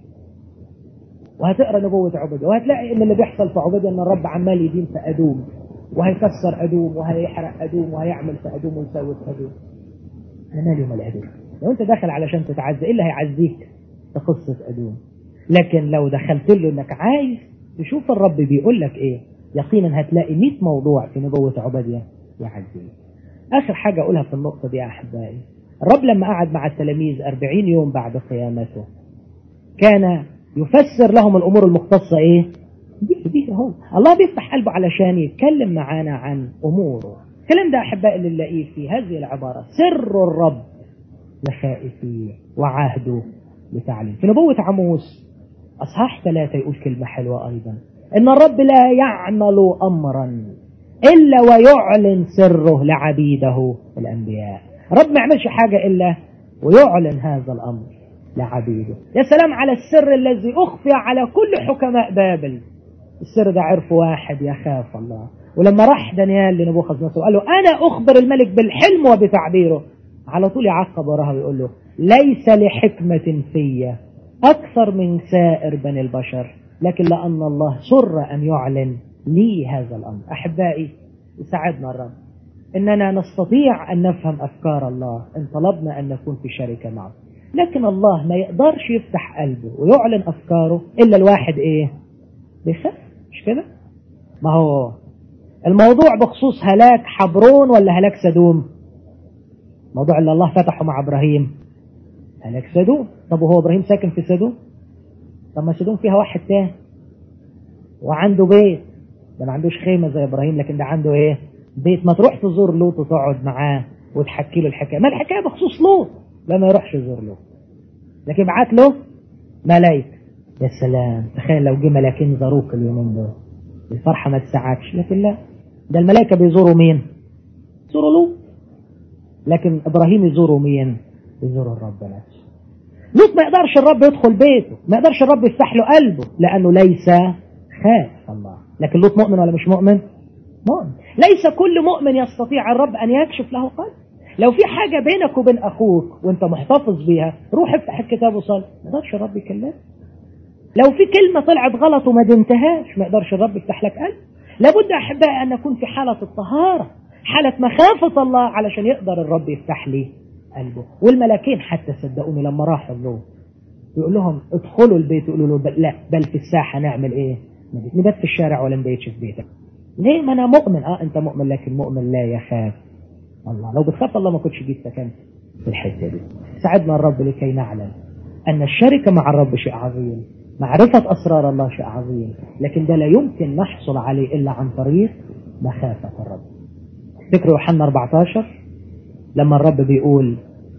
وهتقرا نبوة عبودية وهتلاقي ان اللي بيحصل في عبودية ان الرب عمال يدين في ادوم وهيكسر أدوم وهيحرق أدوم وهيعمل في أدوم ويسوي في أدوم أنا مالي ومال أدوم لو أنت داخل علشان تتعزى إيه اللي هيعزيك في قصة أدوم لكن لو دخلت له إنك عايز تشوف الرب بيقول لك إيه يقينا هتلاقي 100 موضوع في نبوة عبادية يعزيك آخر حاجة أقولها في النقطة دي يا أحبائي الرب لما قعد مع التلاميذ 40 يوم بعد قيامته كان يفسر لهم الأمور المختصة إيه دي دي هو الله بيفتح قلبه علشان يتكلم معانا عن اموره الكلام ده احبائي اللي نلاقيه في هذه العباره سر الرب لخائفيه وعهده لتعليم في نبوه عموس اصحاح ثلاثه يقول كلمه حلوه ايضا ان الرب لا يعمل امرا الا ويعلن سره لعبيده الانبياء الرب ما يعملش حاجه الا ويعلن هذا الأمر لعبيده يا سلام على السر الذي أخفي على كل حكماء بابل السر ده عرف واحد يخاف الله ولما راح دانيال لنبوخذ نصر وقال له أنا أخبر الملك بالحلم وبتعبيره على طول يعقب وراها ويقول له ليس لحكمة في أكثر من سائر بني البشر لكن لأن الله سر أن يعلن لي هذا الأمر أحبائي يساعدنا الرب إننا نستطيع أن نفهم أفكار الله إن طلبنا أن نكون في شركة معه لكن الله ما يقدرش يفتح قلبه ويعلن أفكاره إلا الواحد إيه بيخاف مش كده ما هو الموضوع بخصوص هلاك حبرون ولا هلاك سدوم موضوع اللي الله فتحه مع إبراهيم هلاك سدوم طب وهو إبراهيم ساكن في سدوم طب ما سدوم فيها واحد تاني وعنده بيت ده ما عندوش خيمة زي إبراهيم لكن ده عنده إيه بيت ما تروح تزور لوط وتقعد معاه وتحكي له الحكاية ما الحكاية بخصوص لوط لا ما يروحش يزور لوط لكن بعت له ملايكة يا سلام تخيل لو جه ملاكين زاروك اليومين دول الفرحة ما تسعكش لكن لا ده الملائكة بيزوروا مين يزوروا لوط لكن إبراهيم يزوروا مين يزوروا الرب نفسه لوط ما يقدرش الرب يدخل بيته ما يقدرش الرب يفتح له قلبه لأنه ليس خاف الله لكن لوط مؤمن ولا مش مؤمن مؤمن ليس كل مؤمن يستطيع الرب أن يكشف له قلب لو في حاجة بينك وبين أخوك وانت محتفظ بيها روح افتح الكتاب وصلي ما يقدرش الرب يكلمك لو في كلمة طلعت غلط وما دنتهاش ما يقدرش الرب يفتح لك قلب لابد أحبائي أن نكون في حالة الطهارة حالة مخافة الله علشان يقدر الرب يفتح لي قلبه والملاكين حتى صدقوني لما راحوا له يقول لهم ادخلوا البيت يقولوا له بل لا بل في الساحة نعمل ايه نبات في الشارع ولا نبيتش في بيتك ليه ما انا مؤمن اه انت مؤمن لكن مؤمن لا يخاف الله لو بتخاف الله ما كنتش جيت سكنت في الحته دي ساعدنا الرب لكي نعلم ان الشركه مع الرب شيء عظيم معرفه اسرار الله شيء عظيم لكن ده لا يمكن نحصل عليه الا عن طريق مخافه الرب فكر يوحنا 14 لما الرب بيقول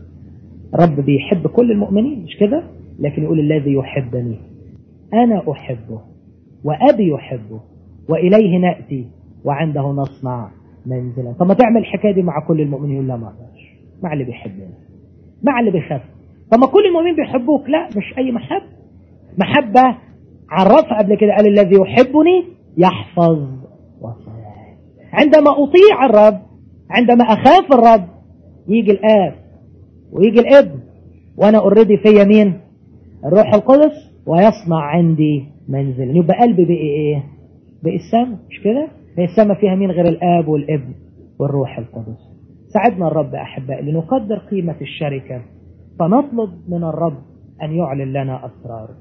الرب بيحب كل المؤمنين مش كده لكن يقول الذي يحبني انا احبه وابي يحبه واليه ناتي وعنده نصنع منزلا طب ما تعمل الحكايه دي مع كل المؤمنين يقول لا ما اقدرش مع اللي بيحبني مع اللي بيخاف طب ما كل المؤمنين بيحبوك لا مش اي محبه محبه عرفها قبل كده قال الذي يحبني يحفظ وصاياي عندما اطيع الرب عندما اخاف الرب يجي الاب ويجي الابن وانا اوريدي فيا مين الروح القدس ويصنع عندي منزلا يبقى قلبي بقي ايه بقي السماء مش كده هي السماء فيها مين غير الآب والابن والروح القدس ساعدنا الرب أحبائي لنقدر قيمة الشركة فنطلب من الرب أن يعلن لنا أسراره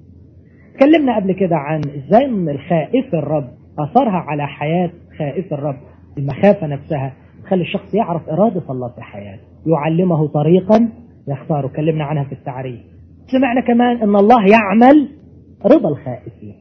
تكلمنا قبل كده عن ازاي ان الخائف الرب أثرها على حياة خائف الرب المخافة نفسها تخلي الشخص يعرف إرادة الله في حياته يعلمه طريقا يختاره كلمنا عنها في التعريف سمعنا كمان ان الله يعمل رضا الخائفين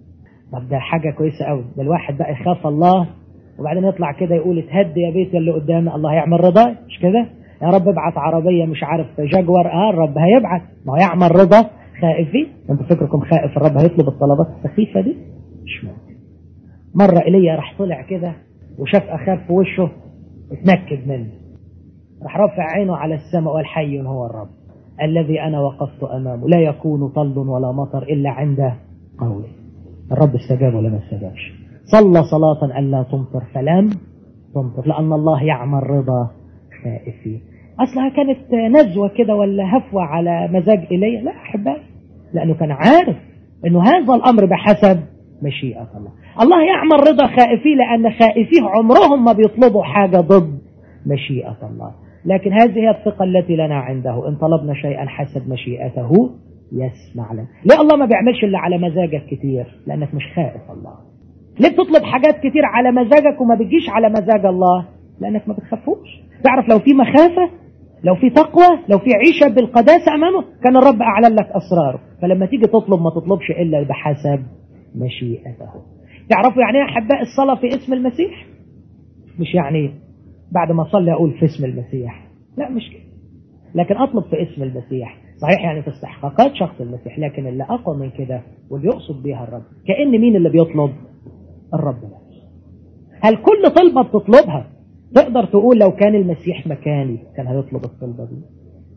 طب ده حاجة كويسة قوي ده الواحد بقى يخاف الله وبعدين يطلع كده يقول اتهدي يا بيت اللي قدامي الله يعمل رضا مش كده يا رب ابعت عربية مش عارف جاكور اه الرب هيبعت ما هو يعمل رضا خائفين انتوا فكركم خائف الرب هيطلب الطلبات السخيفة دي مش ممكن مرة ايليا راح طلع كده وشاف اخاه في وشه اتنكد منه راح رفع عينه على السماء والحي هو الرب الذي انا وقفت امامه لا يكون طل ولا مطر الا عند قولي الرب استجاب ولا ما استجابش صلى صلاة ألا تمطر فلم تمطر لأن الله يعمل رضا خائفين أصلها كانت نزوة كده ولا هفوة على مزاج إلي لا أحبائي لأنه كان عارف أنه هذا الأمر بحسب مشيئة الله الله يعمل رضا خائفيه لأن خائفيه عمرهم ما بيطلبوا حاجة ضد مشيئة الله لكن هذه هي الثقة التي لنا عنده إن طلبنا شيئا حسب مشيئته يسمع لنا ليه الله ما بيعملش اللي على مزاجك كتير لأنك مش خائف الله ليه بتطلب حاجات كتير على مزاجك وما بتجيش على مزاج الله لأنك ما بتخافوش تعرف لو في مخافة لو في تقوى لو في عيشة بالقداسة أمامه كان الرب أعلن لك أسراره فلما تيجي تطلب ما تطلبش إلا بحسب مشيئته تعرفوا يعني ايه أحباء الصلاة في اسم المسيح مش يعني بعد ما أصلي أقول في اسم المسيح لا مش كده لكن أطلب في اسم المسيح صحيح يعني في استحقاقات شخص المسيح لكن اللي أقوى من كده واللي يقصد بيها الرب كأن مين اللي بيطلب الرب نفسه هل كل طلبة بتطلبها تقدر تقول لو كان المسيح مكاني كان هيطلب الطلبة دي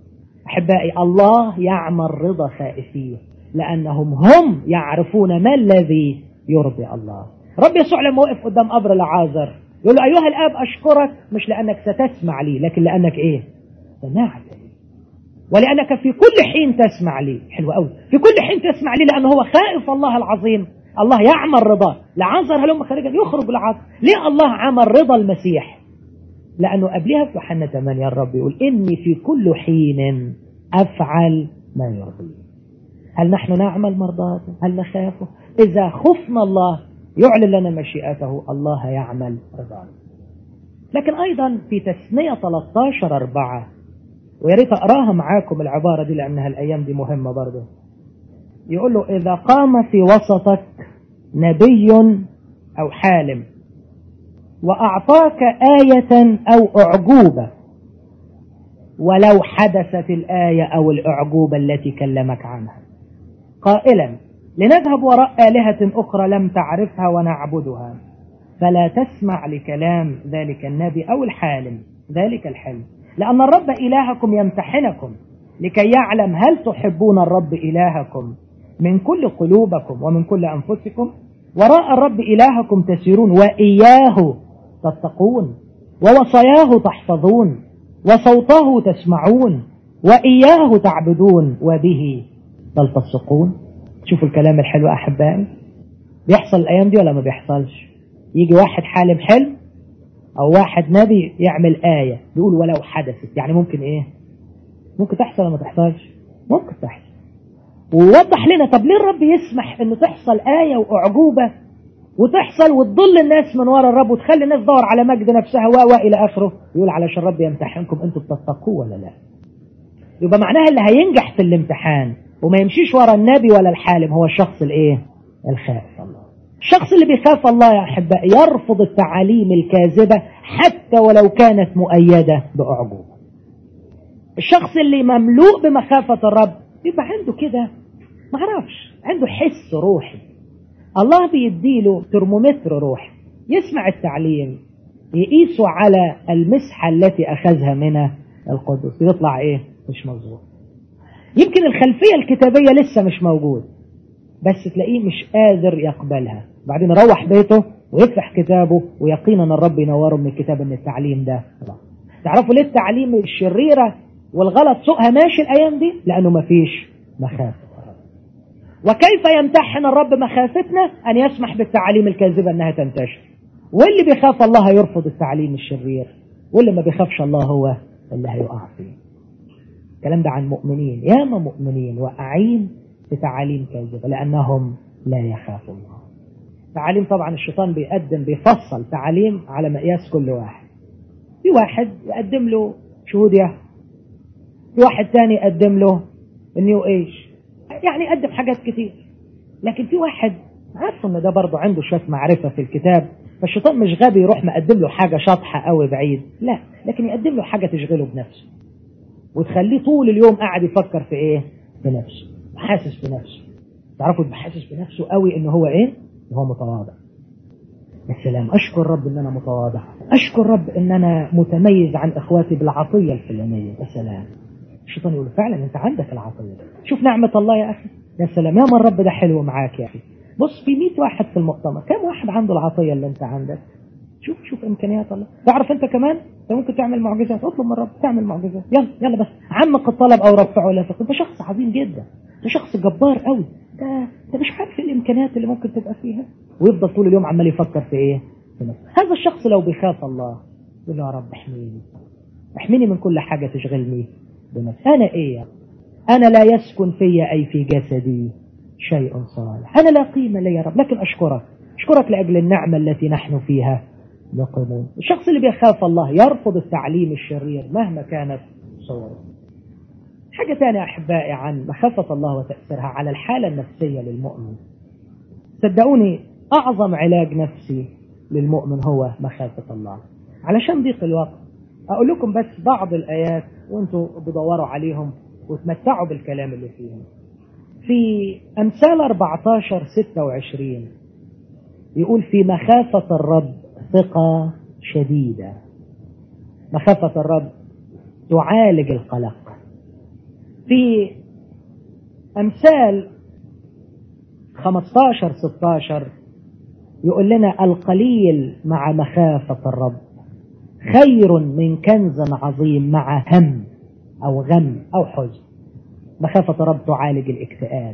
أحبائي الله يعمل رضا خائفيه لأنهم هم يعرفون ما الذي يرضي الله رب يسوع لما وقف قدام قبر العازر يقول له أيها الآب أشكرك مش لأنك ستسمع لي لكن لأنك إيه سمعت لي ولأنك في كل حين تسمع لي حلو قوي في كل حين تسمع لي لأنه هو خائف الله العظيم الله يعمل رضاه لعازر هلم خارجا يخرج العاطف ليه الله عمل رضا المسيح لأنه قبلها في يوحنا 8 الرب يقول إني في كل حين أفعل ما يرضيه هل نحن نعمل مرضاته هل نخافه إذا خفنا الله يعلن لنا مشيئته الله يعمل رضاه لكن أيضا في تسمية 13 أربعة ويا ريت أقراها معاكم العبارة دي لأنها الأيام دي مهمة برضه يقول له إذا قام في وسطك نبي أو حالم وأعطاك آية أو أعجوبة ولو حدثت الآية أو الأعجوبة التي كلمك عنها قائلا لنذهب وراء آلهة أخرى لم تعرفها ونعبدها فلا تسمع لكلام ذلك النبي أو الحالم ذلك الحلم لأن الرب إلهكم يمتحنكم لكي يعلم هل تحبون الرب إلهكم من كل قلوبكم ومن كل أنفسكم وراء الرب إلهكم تسيرون وإياه تتقون ووصاياه تحفظون وصوته تسمعون وإياه تعبدون وبه تلتصقون شوفوا الكلام الحلو أحبائي بيحصل الأيام دي ولا ما بيحصلش يجي واحد حالم حلم أو واحد نبي يعمل آية يقول ولو حدثت يعني ممكن إيه ممكن تحصل ولا ما تحصلش ممكن تحصل ووضح لنا طب ليه الرب يسمح انه تحصل آية وأعجوبة وتحصل وتضل الناس من وراء الرب وتخلي الناس تدور على مجد نفسها و الى اخره يقول علشان الرب يمتحنكم انتوا بتتقوه ولا لا يبقى معناها اللي هينجح في الامتحان وما يمشيش ورا النبي ولا الحالم هو الشخص الايه الخائف الله الشخص اللي بيخاف الله يا احبائي يرفض التعاليم الكاذبه حتى ولو كانت مؤيده باعجوبه الشخص اللي مملوء بمخافه الرب يبقى عنده كده ما اعرفش عنده حس روحي الله بيديله ترمومتر روحي يسمع التعليم يقيسه على المسحة التي أخذها من القدس يطلع إيه مش مظبوط يمكن الخلفية الكتابية لسه مش موجود بس تلاقيه مش قادر يقبلها بعدين يروح بيته ويفتح كتابه ويقينا الرب ينوره من الكتاب ان التعليم ده طبعا. تعرفوا ليه التعليم الشريرة والغلط سوقها ماشي الأيام دي لأنه مفيش مخافة وكيف يمتحن الرب مخافتنا أن يسمح بالتعاليم الكاذبة أنها تنتشر واللي بيخاف الله هيرفض التعليم الشرير واللي ما بيخافش الله هو اللي هيقع فيه الكلام ده عن مؤمنين ياما مؤمنين واقعين في تعاليم كاذبة لأنهم لا يخافوا الله تعاليم طبعا الشيطان بيقدم بيفصل تعاليم على مقياس كل واحد في واحد يقدم له شهود يهوه في واحد تاني يقدم له النيو ايج يعني يقدم حاجات كتير لكن في واحد عارف ان ده برضه عنده شويه معرفه في الكتاب فالشيطان مش غبي يروح مقدم له حاجه شاطحه قوي بعيد لا لكن يقدم له حاجه تشغله بنفسه وتخليه طول اليوم قاعد يفكر في ايه بنفسه حاسس بنفسه تعرفوا يبقى حاسس بنفسه قوي ان هو ايه ان هو متواضع يا سلام اشكر رب ان انا متواضع اشكر رب ان انا متميز عن اخواتي بالعطيه الفلانيه يا سلام الشيطان يقول فعلا انت عندك العطيه شوف نعمه الله يا اخي يا سلام يا من الرب ده حلو معاك يا اخي بص في 100 واحد في المؤتمر كم واحد عنده العطيه اللي انت عندك شوف شوف امكانيات الله تعرف انت كمان انت ممكن تعمل معجزات اطلب من الرب تعمل معجزات يلا يلا بس عمق الطلب او رفعه لا تقل انت شخص عظيم جدا انت شخص جبار قوي ده انت مش عارف الامكانيات اللي ممكن تبقى فيها ويفضل طول اليوم عمال يفكر في ايه في نفسه هذا الشخص لو بيخاف الله يقول له يا رب احميني احميني من كل حاجه تشغلني بنفسي انا ايه انا لا يسكن في اي في جسدي شيء صالح انا لا قيمه لي يا رب لكن اشكرك اشكرك لاجل النعمه التي نحن فيها نقيمون الشخص اللي بيخاف الله يرفض التعليم الشرير مهما كانت صوره حاجة ثانية أحبائي عن مخافة الله وتأثيرها على الحالة النفسية للمؤمن صدقوني أعظم علاج نفسي للمؤمن هو مخافة الله علشان ضيق الوقت أقول لكم بس بعض الآيات وأنتوا بدوروا عليهم وتمتعوا بالكلام اللي فيهم في أمثال 14 26 يقول في مخافة الرب ثقة شديدة مخافة الرب تعالج القلق في أمثال 15 16 يقول لنا القليل مع مخافة الرب خير من كنز عظيم مع هم أو غم أو حزن مخافة الرب تعالج الاكتئاب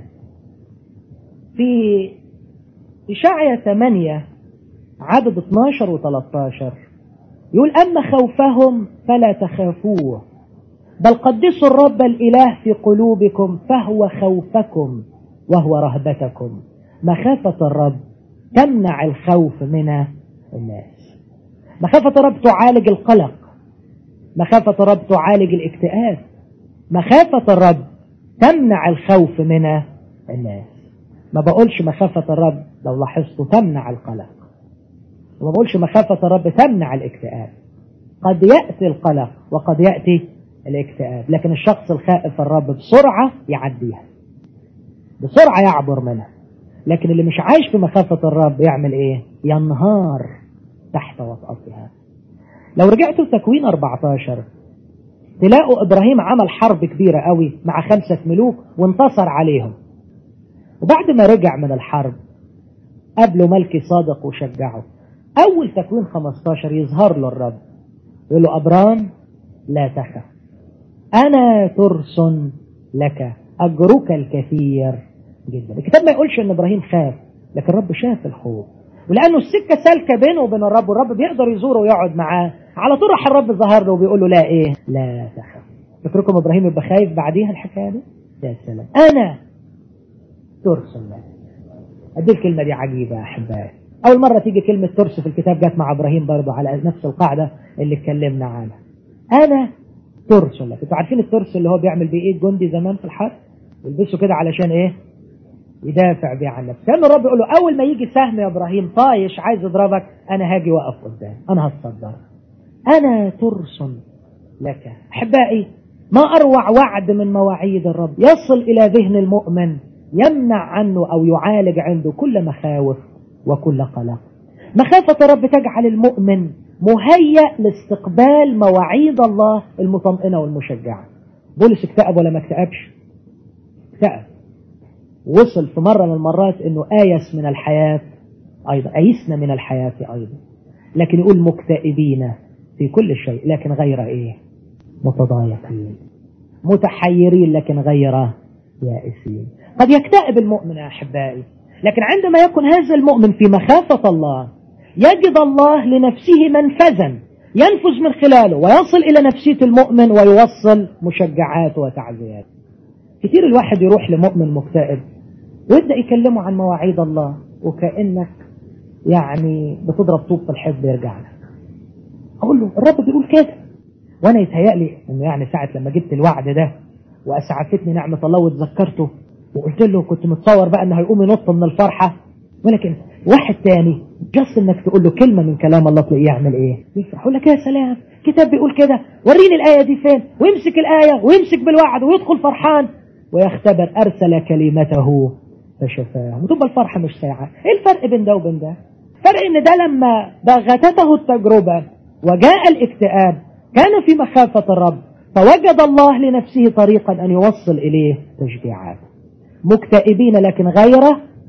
في إشاعية 8 عدد 12 و 13 يقول أما خوفهم فلا تخافوه بل قدسوا الرب الإله في قلوبكم فهو خوفكم وهو رهبتكم مخافة الرب تمنع الخوف من الناس مخافة الرب تعالج القلق مخافة الرب تعالج الاكتئاب مخافة الرب تمنع الخوف من الناس ما بقولش مخافة الرب لو لاحظتوا تمنع القلق وما بقولش مخافة الرب تمنع الاكتئاب قد يأتي القلق وقد يأتي الاكتئاب لكن الشخص الخائف الرب بسرعة يعديها بسرعة يعبر منها لكن اللي مش عايش في مخافة الرب يعمل ايه ينهار تحت وطأتها لو رجعتوا تكوين 14 تلاقوا ابراهيم عمل حرب كبيرة قوي مع خمسة ملوك وانتصر عليهم وبعد ما رجع من الحرب قابله ملكي صادق وشجعه اول تكوين 15 يظهر له الرب يقول له ابرام لا تخف انا ترس لك اجرك الكثير جدا الكتاب ما يقولش ان ابراهيم خاف لكن الرب شاف الخوف ولانه السكه سالكه بينه وبين الرب والرب بيقدر يزوره ويقعد معاه على طول راح الرب ظهر له وبيقول له لا ايه لا تخف فكركم ابراهيم يبقى خايف بعديها الحكايه دي يا سلام انا ترس لك ادي الكلمه دي عجيبه يا احبائي اول مره تيجي كلمه ترس في الكتاب جت مع ابراهيم برضه على نفس القاعده اللي اتكلمنا عنها انا ترس لك انتوا عارفين الترس اللي هو بيعمل بيه ايه الجندي زمان في الحرب يلبسه كده علشان ايه يدافع بيه عن نفسه كان الرب يقول له اول ما يجي سهم يا ابراهيم طايش عايز يضربك انا هاجي واقف قدام انا هتصدر انا ترس لك احبائي ما اروع وعد من مواعيد الرب يصل الى ذهن المؤمن يمنع عنه او يعالج عنده كل مخاوف وكل قلق مخافة الرب تجعل المؤمن مهيأ لاستقبال مواعيد الله المطمئنة والمشجعة بولس اكتئب ولا ما اكتئبش اكتئب وصل في مرة من المرات انه آيس من الحياة ايضا ايسنا من الحياة ايضا لكن يقول مكتئبين في كل شيء لكن غير ايه متضايقين متحيرين لكن غير يائسين قد يكتئب المؤمن يا احبائي لكن عندما يكون هذا المؤمن في مخافة الله يجد الله لنفسه منفذا ينفذ من خلاله ويصل إلى نفسية المؤمن ويوصل مشجعات وتعزيات كتير الواحد يروح لمؤمن مكتئب ويبدأ يكلمه عن مواعيد الله وكأنك يعني بتضرب طوب في الحب يرجع لك أقول له الرب بيقول كده وأنا يتهيألي إنه يعني ساعة لما جبت الوعد ده وأسعفتني نعمة الله وتذكرته وقلت له كنت متصور بقى انه هيقوم ينط من الفرحة ولكن واحد تاني جس انك تقول له كلمة من كلام الله تلاقيه يعمل ايه يفرح يقول لك يا سلام كتاب بيقول كده وريني الآية دي فين ويمسك الآية ويمسك بالوعد ويدخل فرحان ويختبر أرسل كلمته فشفاه وتبقى الفرحة مش ساعة ايه الفرق بين ده وبين ده فرق ان ده لما ضغطته التجربة وجاء الاكتئاب كان في مخافة الرب فوجد الله لنفسه طريقا أن يوصل إليه تشجيعات مكتئبين لكن غير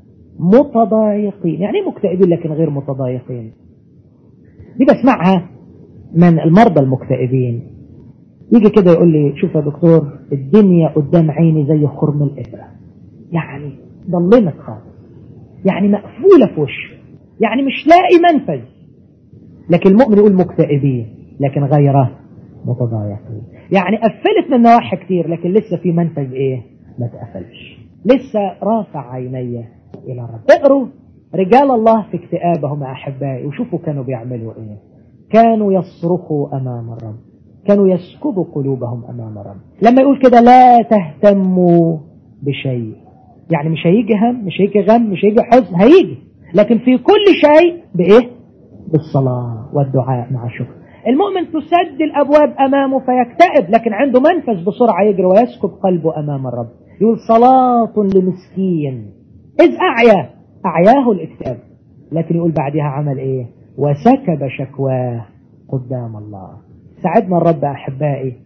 متضايقين يعني مكتئبين لكن غير متضايقين دي بسمعها من المرضى المكتئبين يجي كده يقول لي شوف يا دكتور الدنيا قدام عيني زي خرم الإبرة يعني ضلمت خالص يعني مقفولة في وشه يعني مش لاقي منفذ لكن المؤمن يقول مكتئبين لكن غير متضايقين يعني قفلت من نواحي كتير لكن لسه في منفذ ايه ما تقفلش لسه رافع عيني إلى الرب اقروا رجال الله في اكتئابهم يا أحبائي وشوفوا كانوا بيعملوا إيه كانوا يصرخوا أمام الرب كانوا يسكبوا قلوبهم أمام الرب لما يقول كده لا تهتموا بشيء يعني مش هيجي هم مش هيجي غم مش هيجي حزن هيجي لكن في كل شيء بإيه بالصلاة والدعاء مع شكر المؤمن تسد الأبواب أمامه فيكتئب لكن عنده منفذ بسرعة يجري ويسكب قلبه أمام الرب يقول صلاة لمسكين إذ أعيا أعياه الاكتئاب لكن يقول بعدها عمل إيه وسكب شكواه قدام الله ساعدنا الرب أحبائي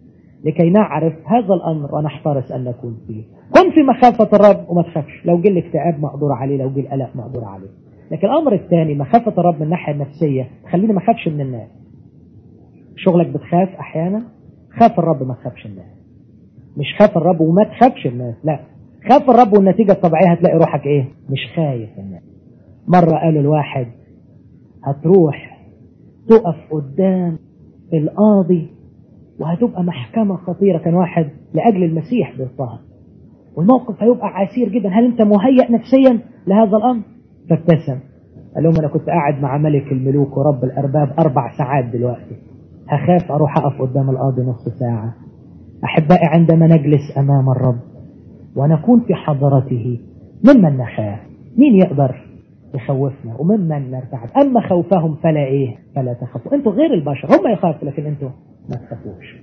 لكي نعرف هذا الأمر ونحترس أن نكون فيه كن في مخافة الرب وما تخافش لو جه الاكتئاب مقدور عليه لو جه القلق مقدور عليه لكن الأمر الثاني مخافة الرب من الناحية النفسية تخليني ما اخافش من الناس شغلك بتخاف أحيانا خاف الرب ما تخافش الناس مش خاف الرب وما تخافش الناس لا خاف الرب والنتيجة الطبيعية هتلاقي روحك ايه مش خايف الناس مرة قالوا الواحد هتروح تقف قدام القاضي وهتبقى محكمة خطيرة كان واحد لأجل المسيح بيضطهد والموقف هيبقى عسير جدا هل انت مهيأ نفسيا لهذا الأمر فابتسم قال لهم أنا كنت قاعد مع ملك الملوك ورب الأرباب أربع ساعات دلوقتي هخاف أروح أقف قدام القاضي نص ساعة أحبائي عندما نجلس أمام الرب ونكون في حضرته ممن نخاف مين يقدر يخوفنا وممن نرتعب أما خوفهم فلا إيه فلا تخافوا أنتوا غير البشر هم يخافوا لكن أنتوا ما تخافوش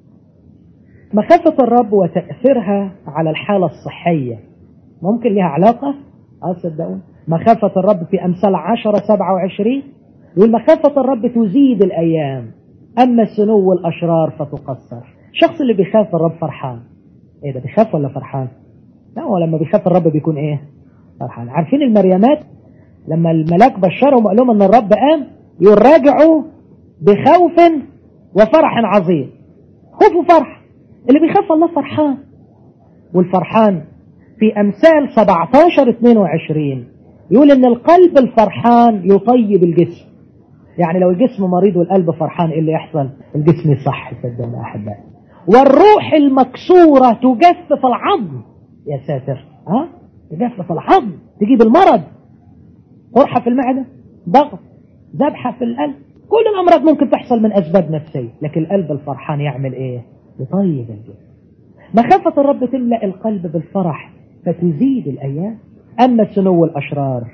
مخافة الرب وتأثيرها على الحالة الصحية ممكن لها علاقة اه صدقون مخافة الرب في أمثال عشرة سبعة وعشرين والمخافة الرب تزيد الأيام أما السنو الأشرار فتقصر الشخص اللي بيخاف الرب فرحان ايه ده بيخاف ولا فرحان لا هو لما بيخاف الرب بيكون ايه فرحان عارفين المريمات لما الملاك بشرهم وقال لهم ان الرب قام يقول راجعوا بخوف وفرح عظيم خوف وفرح اللي بيخاف الله فرحان والفرحان في أمثال 17 22 يقول إن القلب الفرحان يطيب الجسم يعني لو الجسم مريض والقلب فرحان إيه اللي يحصل الجسم يصح صدقنا أحبائي والروح المكسورة تجفف العظم يا ساتر ها تجفف العظم تجيب المرض قرحة في المعدة ضغط ذبحة في القلب كل الأمراض ممكن تحصل من أسباب نفسية لكن القلب الفرحان يعمل إيه يطيب الجسم مخافة الرب تملأ القلب بالفرح فتزيد الأيام أما سنو الأشرار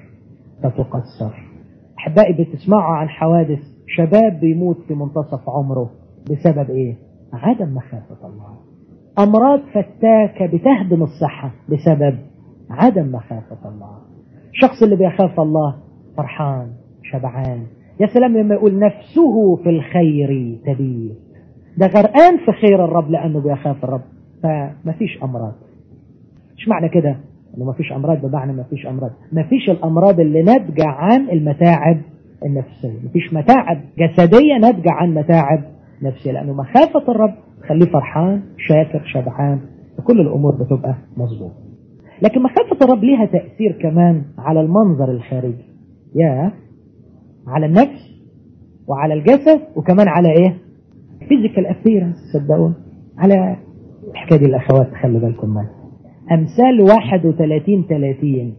فتقصر أحبائي بتسمعوا عن حوادث شباب بيموت في منتصف عمره بسبب إيه عدم مخافة الله أمراض فتاكة بتهدم الصحة بسبب عدم مخافة الله الشخص اللي بيخاف الله فرحان شبعان يا سلام لما يقول نفسه في الخير تبيت ده غرقان في خير الرب لأنه بيخاف الرب فما فيش أمراض مش معنى كده انه ما فيش امراض بمعنى ما فيش امراض ما فيش الامراض اللي ناتجه عن المتاعب النفسيه ما فيش متاعب جسديه ناتجه عن متاعب نفسيه لانه مخافه الرب تخليه فرحان شاكر شبعان وكل الامور بتبقى مظبوطه لكن مخافه الرب ليها تاثير كمان على المنظر الخارجي يا على النفس وعلى الجسد وكمان على ايه فيزيكال ابيرنس صدقون على الحكايه دي الاخوات خلي بالكم منها أمثال 31 30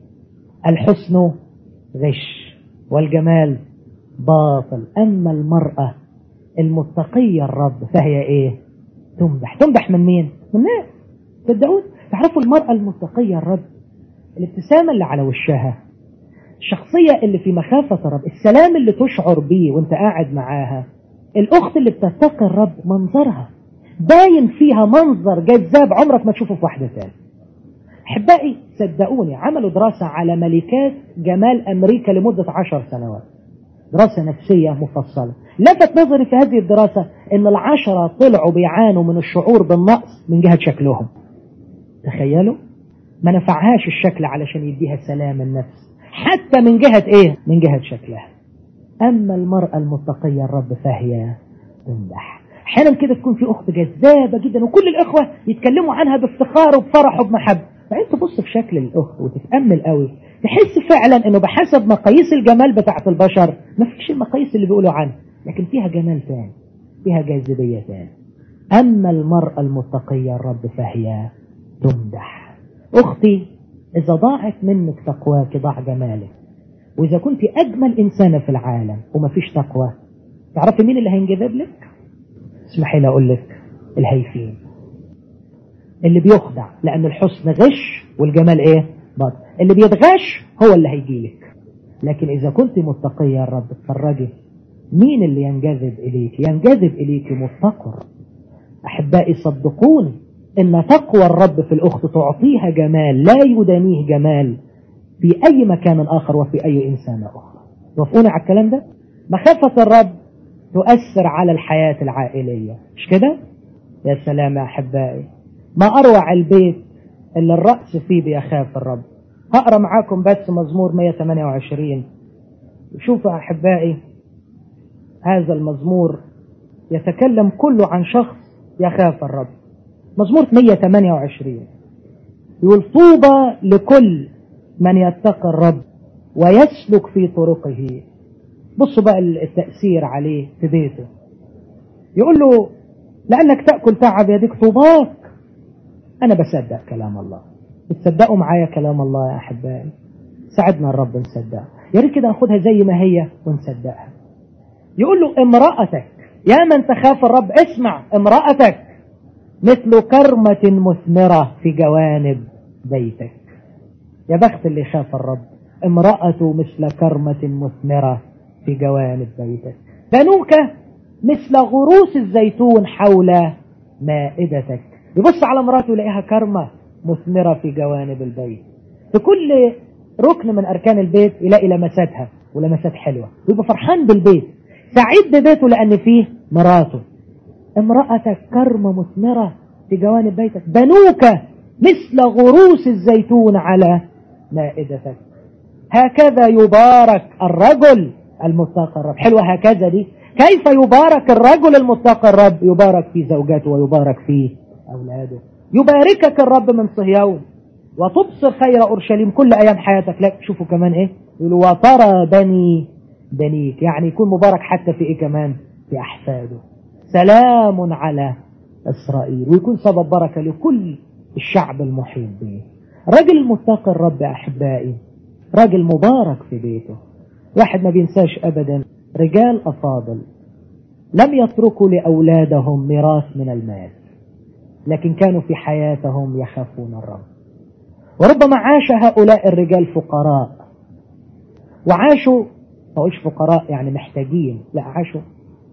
الحسن غش والجمال باطل أما المرأة المتقية الرب فهي إيه تمدح تمدح من مين من الناس تصدقون تعرفوا المرأة المتقية الرب الابتسامة اللي على وشها الشخصية اللي في مخافة الرب السلام اللي تشعر بيه وانت قاعد معاها الأخت اللي بتتقي الرب منظرها باين فيها منظر جذاب عمرك ما تشوفه في واحدة ثانيه احبائي صدقوني عملوا دراسة على ملكات جمال امريكا لمدة عشر سنوات دراسة نفسية مفصلة لفت نظري في هذه الدراسة ان العشرة طلعوا بيعانوا من الشعور بالنقص من جهة شكلهم تخيلوا ما نفعهاش الشكل علشان يديها سلام النفس حتى من جهة ايه من جهة شكلها اما المرأة المتقية الرب فهي تمدح احيانا كده تكون في اخت جذابة جدا وكل الاخوة يتكلموا عنها بافتخار وبفرح وبمحبة بعدين تبص في شكل الاخت وتتامل قوي تحس فعلا انه بحسب مقاييس الجمال بتاعت البشر ما فيش المقاييس اللي بيقولوا عنها لكن فيها جمال تاني فيها جاذبيه تاني اما المراه المتقيه الرب فهي تمدح اختي اذا ضاعت منك تقواك ضاع جمالك واذا كنت اجمل انسانه في العالم وما فيش تقوى تعرفي مين اللي هينجذب لك اسمحي لي اقول لك الهيفين اللي بيخدع لأن الحسن غش والجمال إيه باطل اللي بيتغش هو اللي هيجيلك لكن إذا كنت متقية يا رب اتفرجي مين اللي ينجذب إليك ينجذب إليك متقر أحبائي صدقوني إن تقوى الرب في الأخت تعطيها جمال لا يدانيه جمال في أي مكان آخر وفي أي إنسان أخرى توافقوني على الكلام ده مخافة الرب تؤثر على الحياة العائلية مش كده يا سلام يا أحبائي ما أروع البيت اللي الرأس فيه بيخاف الرب هقرا معاكم بس مزمور 128 شوفوا أحبائي هذا المزمور يتكلم كله عن شخص يخاف الرب مزمور 128 يقول طوبى لكل من يتقي الرب ويسلك في طرقه بصوا بقى التأثير عليه في بيته يقول له لأنك تأكل تعب يديك طوباك أنا بصدق كلام الله بتصدقوا معايا كلام الله يا أحبائي ساعدنا الرب نصدقه يا ريت كده ناخدها زي ما هي ونصدقها يقول له امرأتك يا من تخاف الرب اسمع امرأتك مثل كرمة مثمرة في جوانب بيتك يا بخت اللي خاف الرب امرأته مثل كرمة مثمرة في جوانب بيتك بنوك مثل غروس الزيتون حول مائدتك يبص على مراته يلاقيها كرمة مثمرة في جوانب البيت في كل ركن من أركان البيت يلاقي لمساتها ولمسات حلوة ويبقى فرحان بالبيت سعيد ببيته لأن فيه مراته امرأتك كرمة مثمرة في جوانب بيتك بنوك مثل غروس الزيتون على مائدتك هكذا يبارك الرجل المتقى الرب حلوة هكذا دي كيف يبارك الرجل المتقى الرب يبارك في زوجاته ويبارك في أولاده يباركك الرب من صهيون وتبصر خير أورشليم كل أيام حياتك لا شوفوا كمان إيه يقول وترى بني بنيك يعني يكون مبارك حتى في إيه كمان في أحفاده سلام على إسرائيل ويكون سبب بركة لكل الشعب المحيط به راجل المتقي الرب أحبائي راجل مبارك في بيته واحد ما بينساش أبدا رجال أفاضل لم يتركوا لأولادهم ميراث من المال لكن كانوا في حياتهم يخافون الرب وربما عاش هؤلاء الرجال فقراء وعاشوا ما فقراء يعني محتاجين لا عاشوا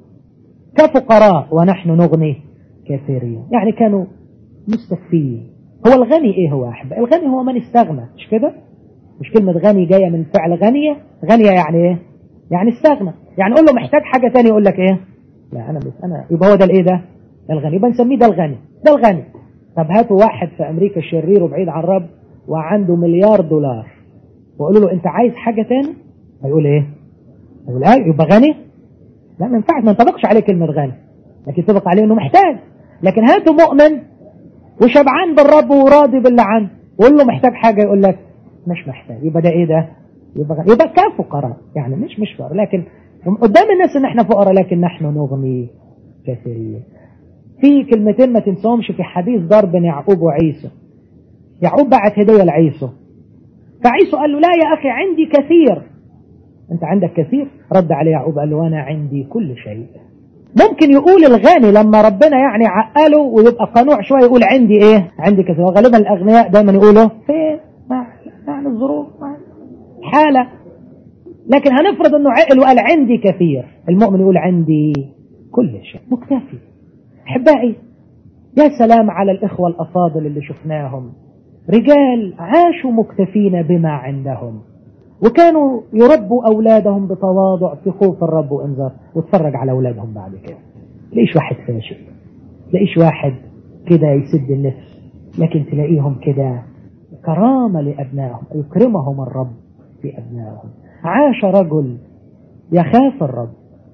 كفقراء ونحن نغني كثيرين يعني كانوا مستكفين هو الغني ايه هو احب الغني هو من استغنى مش كده مش كلمة غني جاية من فعل غنية غنية يعني ايه يعني استغنى يعني قول له محتاج حاجة تانية يقول لك ايه لا انا بس انا يبقى هو ده الايه ده الغني يبقى نسميه ده الغني ده الغني طب هاتوا واحد في امريكا شرير وبعيد عن الرب وعنده مليار دولار وقولوا له انت عايز حاجة تاني هيقول ايه يقول ايه يبقى غني لا ما ينفعش ما ينطبقش عليه كلمة غني لكن ينطبق عليه انه محتاج لكن هاتوا مؤمن وشبعان بالرب وراضي باللي عنده وقول له محتاج حاجة يقول لك مش محتاج يبقى ده ايه ده يبقى غني. يبقى كان فقراء يعني مش مش فقراء لكن قدام الناس ان احنا فقراء لكن نحن نغني كثيرين في كلمتين ما تنساهمش في حديث ضرب بين يعقوب وعيسى يعقوب بعت هدية لعيسى فعيسى قال له لا يا أخي عندي كثير أنت عندك كثير رد عليه يعقوب قال له أنا عندي كل شيء ممكن يقول الغني لما ربنا يعني عقله ويبقى قنوع شوية يقول عندي ايه عندي كثير وغالبا الأغنياء دايما يقولوا فين يعني الظروف حالة لكن هنفرض انه عقل وقال عندي كثير المؤمن يقول عندي كل شيء مكتفي احبائي يا سلام على الإخوة الأفاضل اللي شفناهم رجال عاشوا مكتفين بما عندهم وكانوا يربوا أولادهم بتواضع في خوف الرب وإنذار وتفرج على أولادهم بعد كده ليش واحد فاشل تلاقيش واحد كده يسد النفس لكن تلاقيهم كده كرامة لأبنائهم يكرمهم الرب في أبنائهم عاش رجل يخاف الرب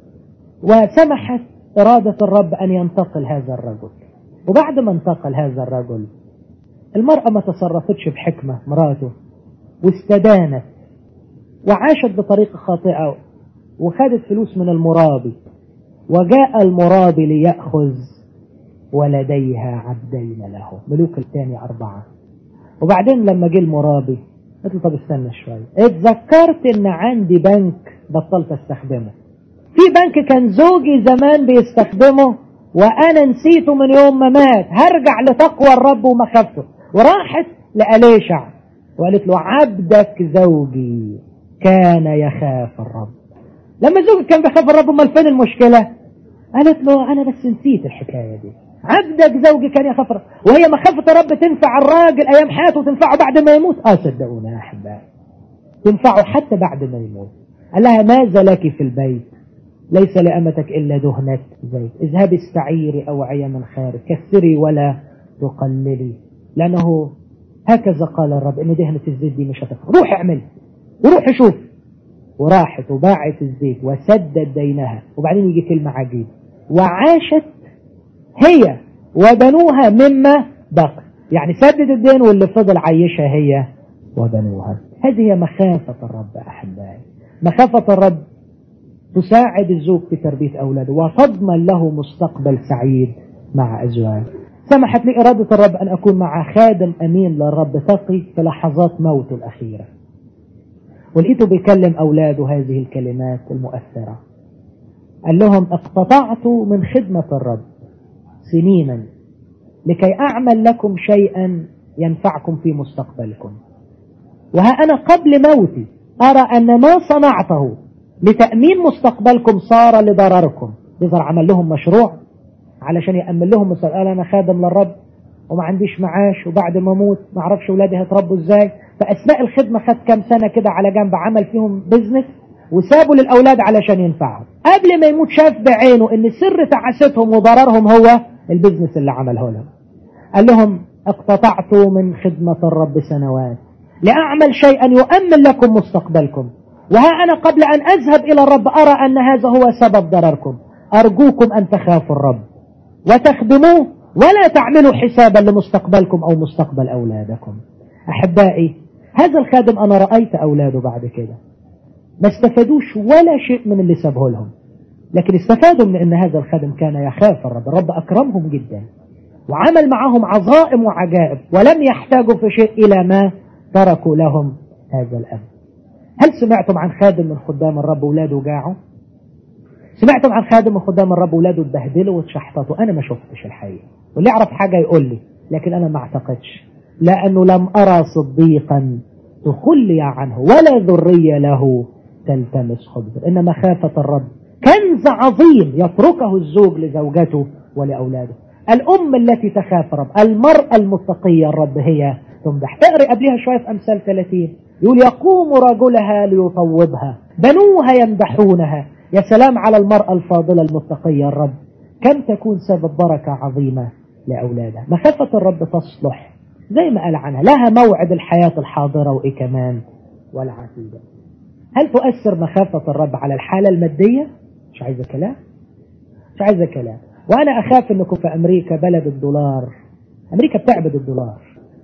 وسمحت إرادة الرب أن ينتقل هذا الرجل وبعد ما انتقل هذا الرجل المرأة ما تصرفتش بحكمة مراته واستدانت وعاشت بطريقة خاطئة وخدت فلوس من المرابي وجاء المرابي ليأخذ ولديها عبدين له ملوك الثاني أربعة وبعدين لما جه المرابي قلت له طب استنى شوية اتذكرت ان عندي بنك بطلت استخدمه في بنك كان زوجي زمان بيستخدمه وانا نسيته من يوم ما مات هرجع لتقوى الرب ومخافته وراحت لأليشع وقالت له عبدك زوجي كان يخاف الرب لما زوجك كان بيخاف الرب امال فين المشكلة قالت له انا بس نسيت الحكاية دي عبدك زوجي كان يخاف الرب وهي مخافة الرب تنفع الراجل ايام حياته وتنفعه بعد ما يموت اه صدقونا يا احبائي تنفعه حتى بعد ما يموت قال لها ماذا لك في البيت ليس لأمتك إلا دهنة زيت اذهبي استعيري أوعية من خارج كثري ولا تقللي لأنه هكذا قال الرب إن دهنة الزيت دي مش هتفرق روح اعمل وروح شوف وراحت وباعت الزيت وسدت دينها وبعدين يجي كلمة عجيبة وعاشت هي وبنوها مما بقي يعني سدد الدين واللي فضل عايشها هي وبنوها هذه هي مخافة الرب أحبائي مخافة الرب تساعد الزوج في تربية أولاده وتضمن له مستقبل سعيد مع أزواجه سمحت لي إرادة الرب أن أكون مع خادم أمين للرب تقي في لحظات موته الأخيرة ولقيته بيكلم أولاده هذه الكلمات المؤثرة قال لهم اقتطعت من خدمة الرب سنينا لكي أعمل لكم شيئا ينفعكم في مستقبلكم وها أنا قبل موتي أرى أن ما صنعته لتأمين مستقبلكم صار لضرركم يظهر عمل لهم مشروع علشان يأمن لهم مستقبل أنا خادم للرب وما عنديش معاش وبعد ما اموت ما اعرفش اولادي هيتربوا ازاي فاثناء الخدمه خد كام سنه كده على جنب عمل فيهم بزنس وسابوا للاولاد علشان ينفعهم قبل ما يموت شاف بعينه ان سر تعاستهم وضررهم هو البزنس اللي عمله لهم قال لهم اقتطعت من خدمة الرب سنوات لأعمل شيئا يؤمن لكم مستقبلكم وها أنا قبل أن أذهب إلى الرب أرى أن هذا هو سبب ضرركم أرجوكم أن تخافوا الرب وتخدموه ولا تعملوا حسابا لمستقبلكم أو مستقبل أولادكم أحبائي هذا الخادم أنا رأيت أولاده بعد كده ما استفادوش ولا شيء من اللي سابه لهم لكن استفادوا من أن هذا الخادم كان يخاف الرب الرب أكرمهم جدا وعمل معهم عظائم وعجائب ولم يحتاجوا في شيء إلى ما تركوا لهم هذا الأمر هل سمعتم عن خادم من خدام الرب ولاده جاعوا سمعتم عن خادم من خدام الرب ولاده اتبهدلوا واتشحططوا انا ما شفتش الحقيقه واللي يعرف حاجه يقول لي لكن انا ما اعتقدش لانه لم ارى صديقا تخلي عنه ولا ذريه له تلتمس خبزه ان مخافه الرب كنز عظيم يتركه الزوج لزوجته ولاولاده الام التي تخاف الرب المراه المتقيه الرب هي تمدح اقري قبلها شويه في امثال 30 يقول يقوم رجلها ليطوبها بنوها يمدحونها يا سلام على المرأة الفاضلة المتقية الرب كم تكون سبب بركة عظيمة لأولادها مخافة الرب تصلح زي ما قال عنها لها موعد الحياة الحاضرة وإيه كمان والعتيدة هل تؤثر مخافة الرب على الحالة المادية مش عايزة كلام مش عايزة كلام وأنا أخاف أنكم في أمريكا بلد الدولار أمريكا بتعبد الدولار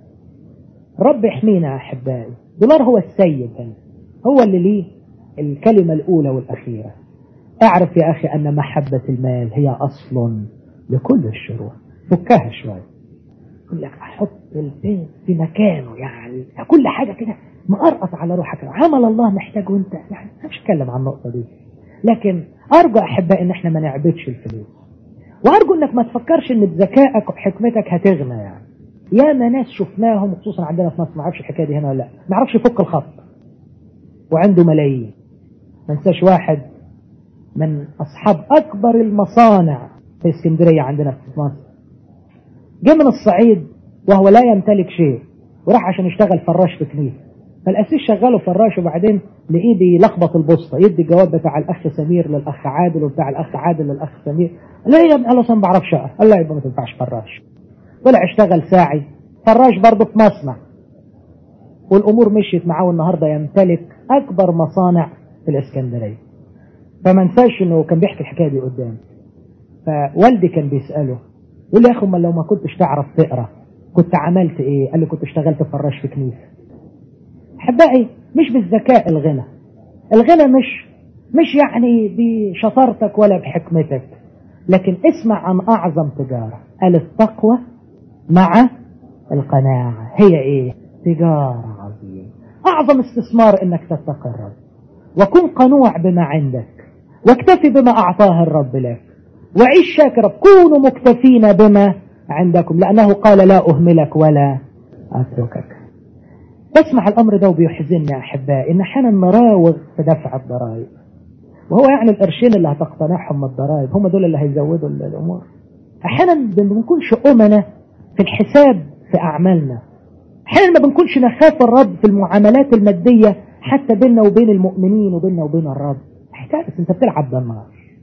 رب يحمينا أحبائي الدولار هو السيد هنا هو اللي ليه الكلمة الأولى والأخيرة اعرف يا أخي أن محبة المال هي أصل لكل الشرور فكها شوية يقول لك أحط البيت في مكانه يعني كل حاجة كده مقرقط على روحك عمل الله محتاج وانت يعني مش اتكلم عن النقطة دي لكن أرجو أحبائي إن احنا ما نعبدش الفلوس وأرجو إنك ما تفكرش إن بذكائك وبحكمتك هتغنى يعني ياما ناس شفناهم خصوصا عندنا في مصر ما اعرفش الحكايه دي هنا ولا لا ما يعرفش يفك الخط وعنده ملايين ما انساش واحد من اصحاب اكبر المصانع في اسكندريه عندنا في مصر جه من الصعيد وهو لا يمتلك شيء وراح عشان يشتغل فراش في كنيسه فالاسيس شغله فراش وبعدين لقيه بيلخبط البوسطه يدي الجواب بتاع الاخ سمير للاخ عادل وبتاع الاخ عادل للاخ سمير لا يا ابني الله ما بعرفش قال لا يبقى ما تنفعش فراش طلع اشتغل ساعي فراش برضه في مصنع والامور مشيت معاه النهارده يمتلك اكبر مصانع في الاسكندريه فما انساش انه كان بيحكي الحكايه دي قدامي فوالدي كان بيساله يقول لي يا اخي امال لو ما كنتش تعرف تقرا كنت عملت ايه؟ قال لي كنت اشتغلت فراش في كنيسه. احبائي مش بالذكاء الغنى. الغنى مش مش يعني بشطارتك ولا بحكمتك لكن اسمع عن اعظم تجاره قال التقوى مع القناعة هي ايه تجارة عظيمة اعظم استثمار انك تتقي الرب وكن قنوع بما عندك واكتفي بما اعطاه الرب لك وعيش شاكرا كونوا مكتفين بما عندكم لانه قال لا اهملك ولا اتركك تسمع الامر ده وبيحزننا احبائي ان احيانا نراوغ في دفع الضرائب وهو يعني القرشين اللي هتقتنعهم من الضرائب هم دول اللي هيزودوا الامور احيانا ما بنكونش امنا في الحساب في اعمالنا احيانا ما بنكونش نخاف الرب في المعاملات الماديه حتى بيننا وبين المؤمنين وبيننا وبين الرب احترس انت بتلعب بالنار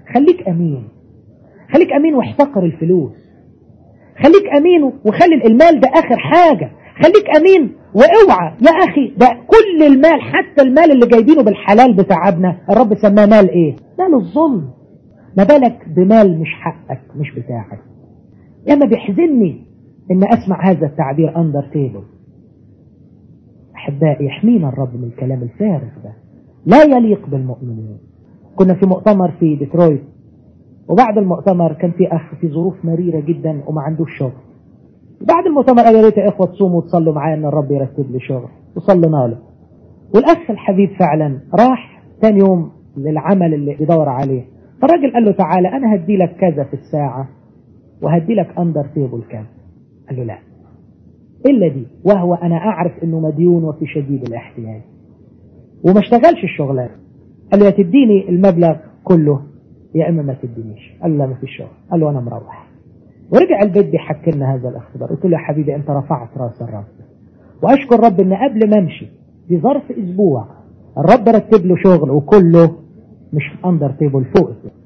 خليك أمين خليك أمين واحتقر الفلوس خليك أمين وخلي المال ده آخر حاجة خليك أمين واوعى يا أخي ده كل المال حتى المال اللي جايبينه بالحلال بتاعبنا الرب سماه مال إيه مال الظلم ما بالك بمال مش حقك مش بتاعك ياما بيحزنني ان اسمع هذا التعبير اندر تيبل احبائي يحمينا الرب من الكلام الفارغ ده لا يليق بالمؤمنين كنا في مؤتمر في ديترويت وبعد المؤتمر كان في اخ في ظروف مريره جدا وما عندوش شغل بعد المؤتمر قال يا ريت يا اخوه تصوموا وتصلوا معايا ان الرب يرتب لي شغل وصلينا له والاخ الحبيب فعلا راح ثاني يوم للعمل اللي بيدور عليه فالراجل قال له تعالى انا هدي لك كذا في الساعه وهدي لك اندر تيبل كذا قال له لا الا دي وهو انا اعرف انه مديون وفي شديد الاحتياج وما اشتغلش الشغلانه قال له يا تديني المبلغ كله يا اما ما تدينيش قال له لا ما فيش شغل قال له انا مروح ورجع البيت بيحكي لنا هذا الاخبار قلت له يا حبيبي انت رفعت راس الرب واشكر رب ان قبل ما امشي في ظرف اسبوع الرب رتب له شغل وكله مش اندر تيبل فوق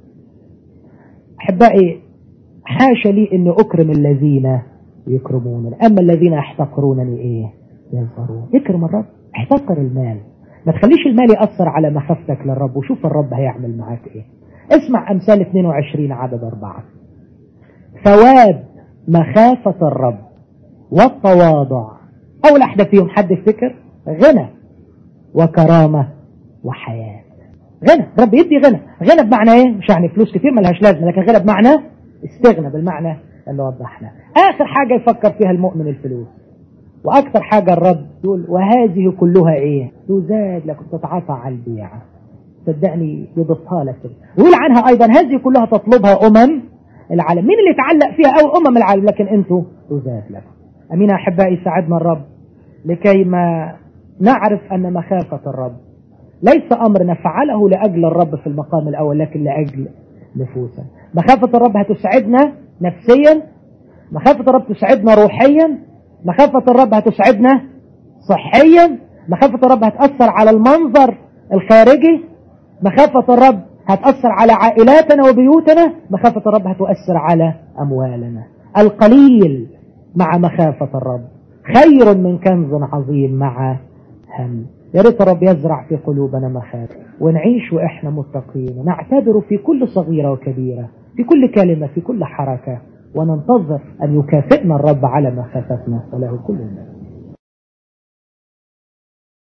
احبائي حاشا لي اني اكرم الذين يكرمونني اما الذين يحتقرونني ايه ينصرون اكرم الرب احتقر المال ما تخليش المال يأثر على مخافتك للرب وشوف الرب هيعمل معاك ايه اسمع امثال 22 عدد اربعة ثواب مخافة الرب والتواضع اول احدى فيهم حد يفتكر غنى وكرامة وحياة غنى رب يدي غنى غنى بمعنى ايه مش يعني فلوس كتير ملهاش لازمه لكن غنى بمعنى استغنى بالمعنى اللي وضحنا اخر حاجه يفكر فيها المؤمن الفلوس واكثر حاجه الرب يقول وهذه كلها ايه تزاد لك تتعاطى على البيع صدقني يضيفها لك ويقول عنها ايضا هذه كلها تطلبها امم العالم مين اللي يتعلق فيها او امم العالم لكن انتوا تزاد لكم امين احبائي ساعدنا الرب لكي ما نعرف ان مخافه الرب ليس أمر نفعله لأجل الرب في المقام الأول لكن لأجل نفوسنا مخافة الرب هتسعدنا نفسيا مخافة الرب تسعدنا روحيا مخافة الرب هتسعدنا صحيا مخافة الرب هتأثر على المنظر الخارجي مخافة الرب هتأثر على عائلاتنا وبيوتنا مخافة الرب هتؤثر على أموالنا القليل مع مخافة الرب خير من كنز عظيم مع هم يا ريت رب يزرع في قلوبنا مخافة ونعيش وإحنا متقين ونعتبر في كل صغيرة وكبيرة في كل كلمة في كل حركة وننتظر أن يكافئنا الرب على مخافتنا وله كل الناس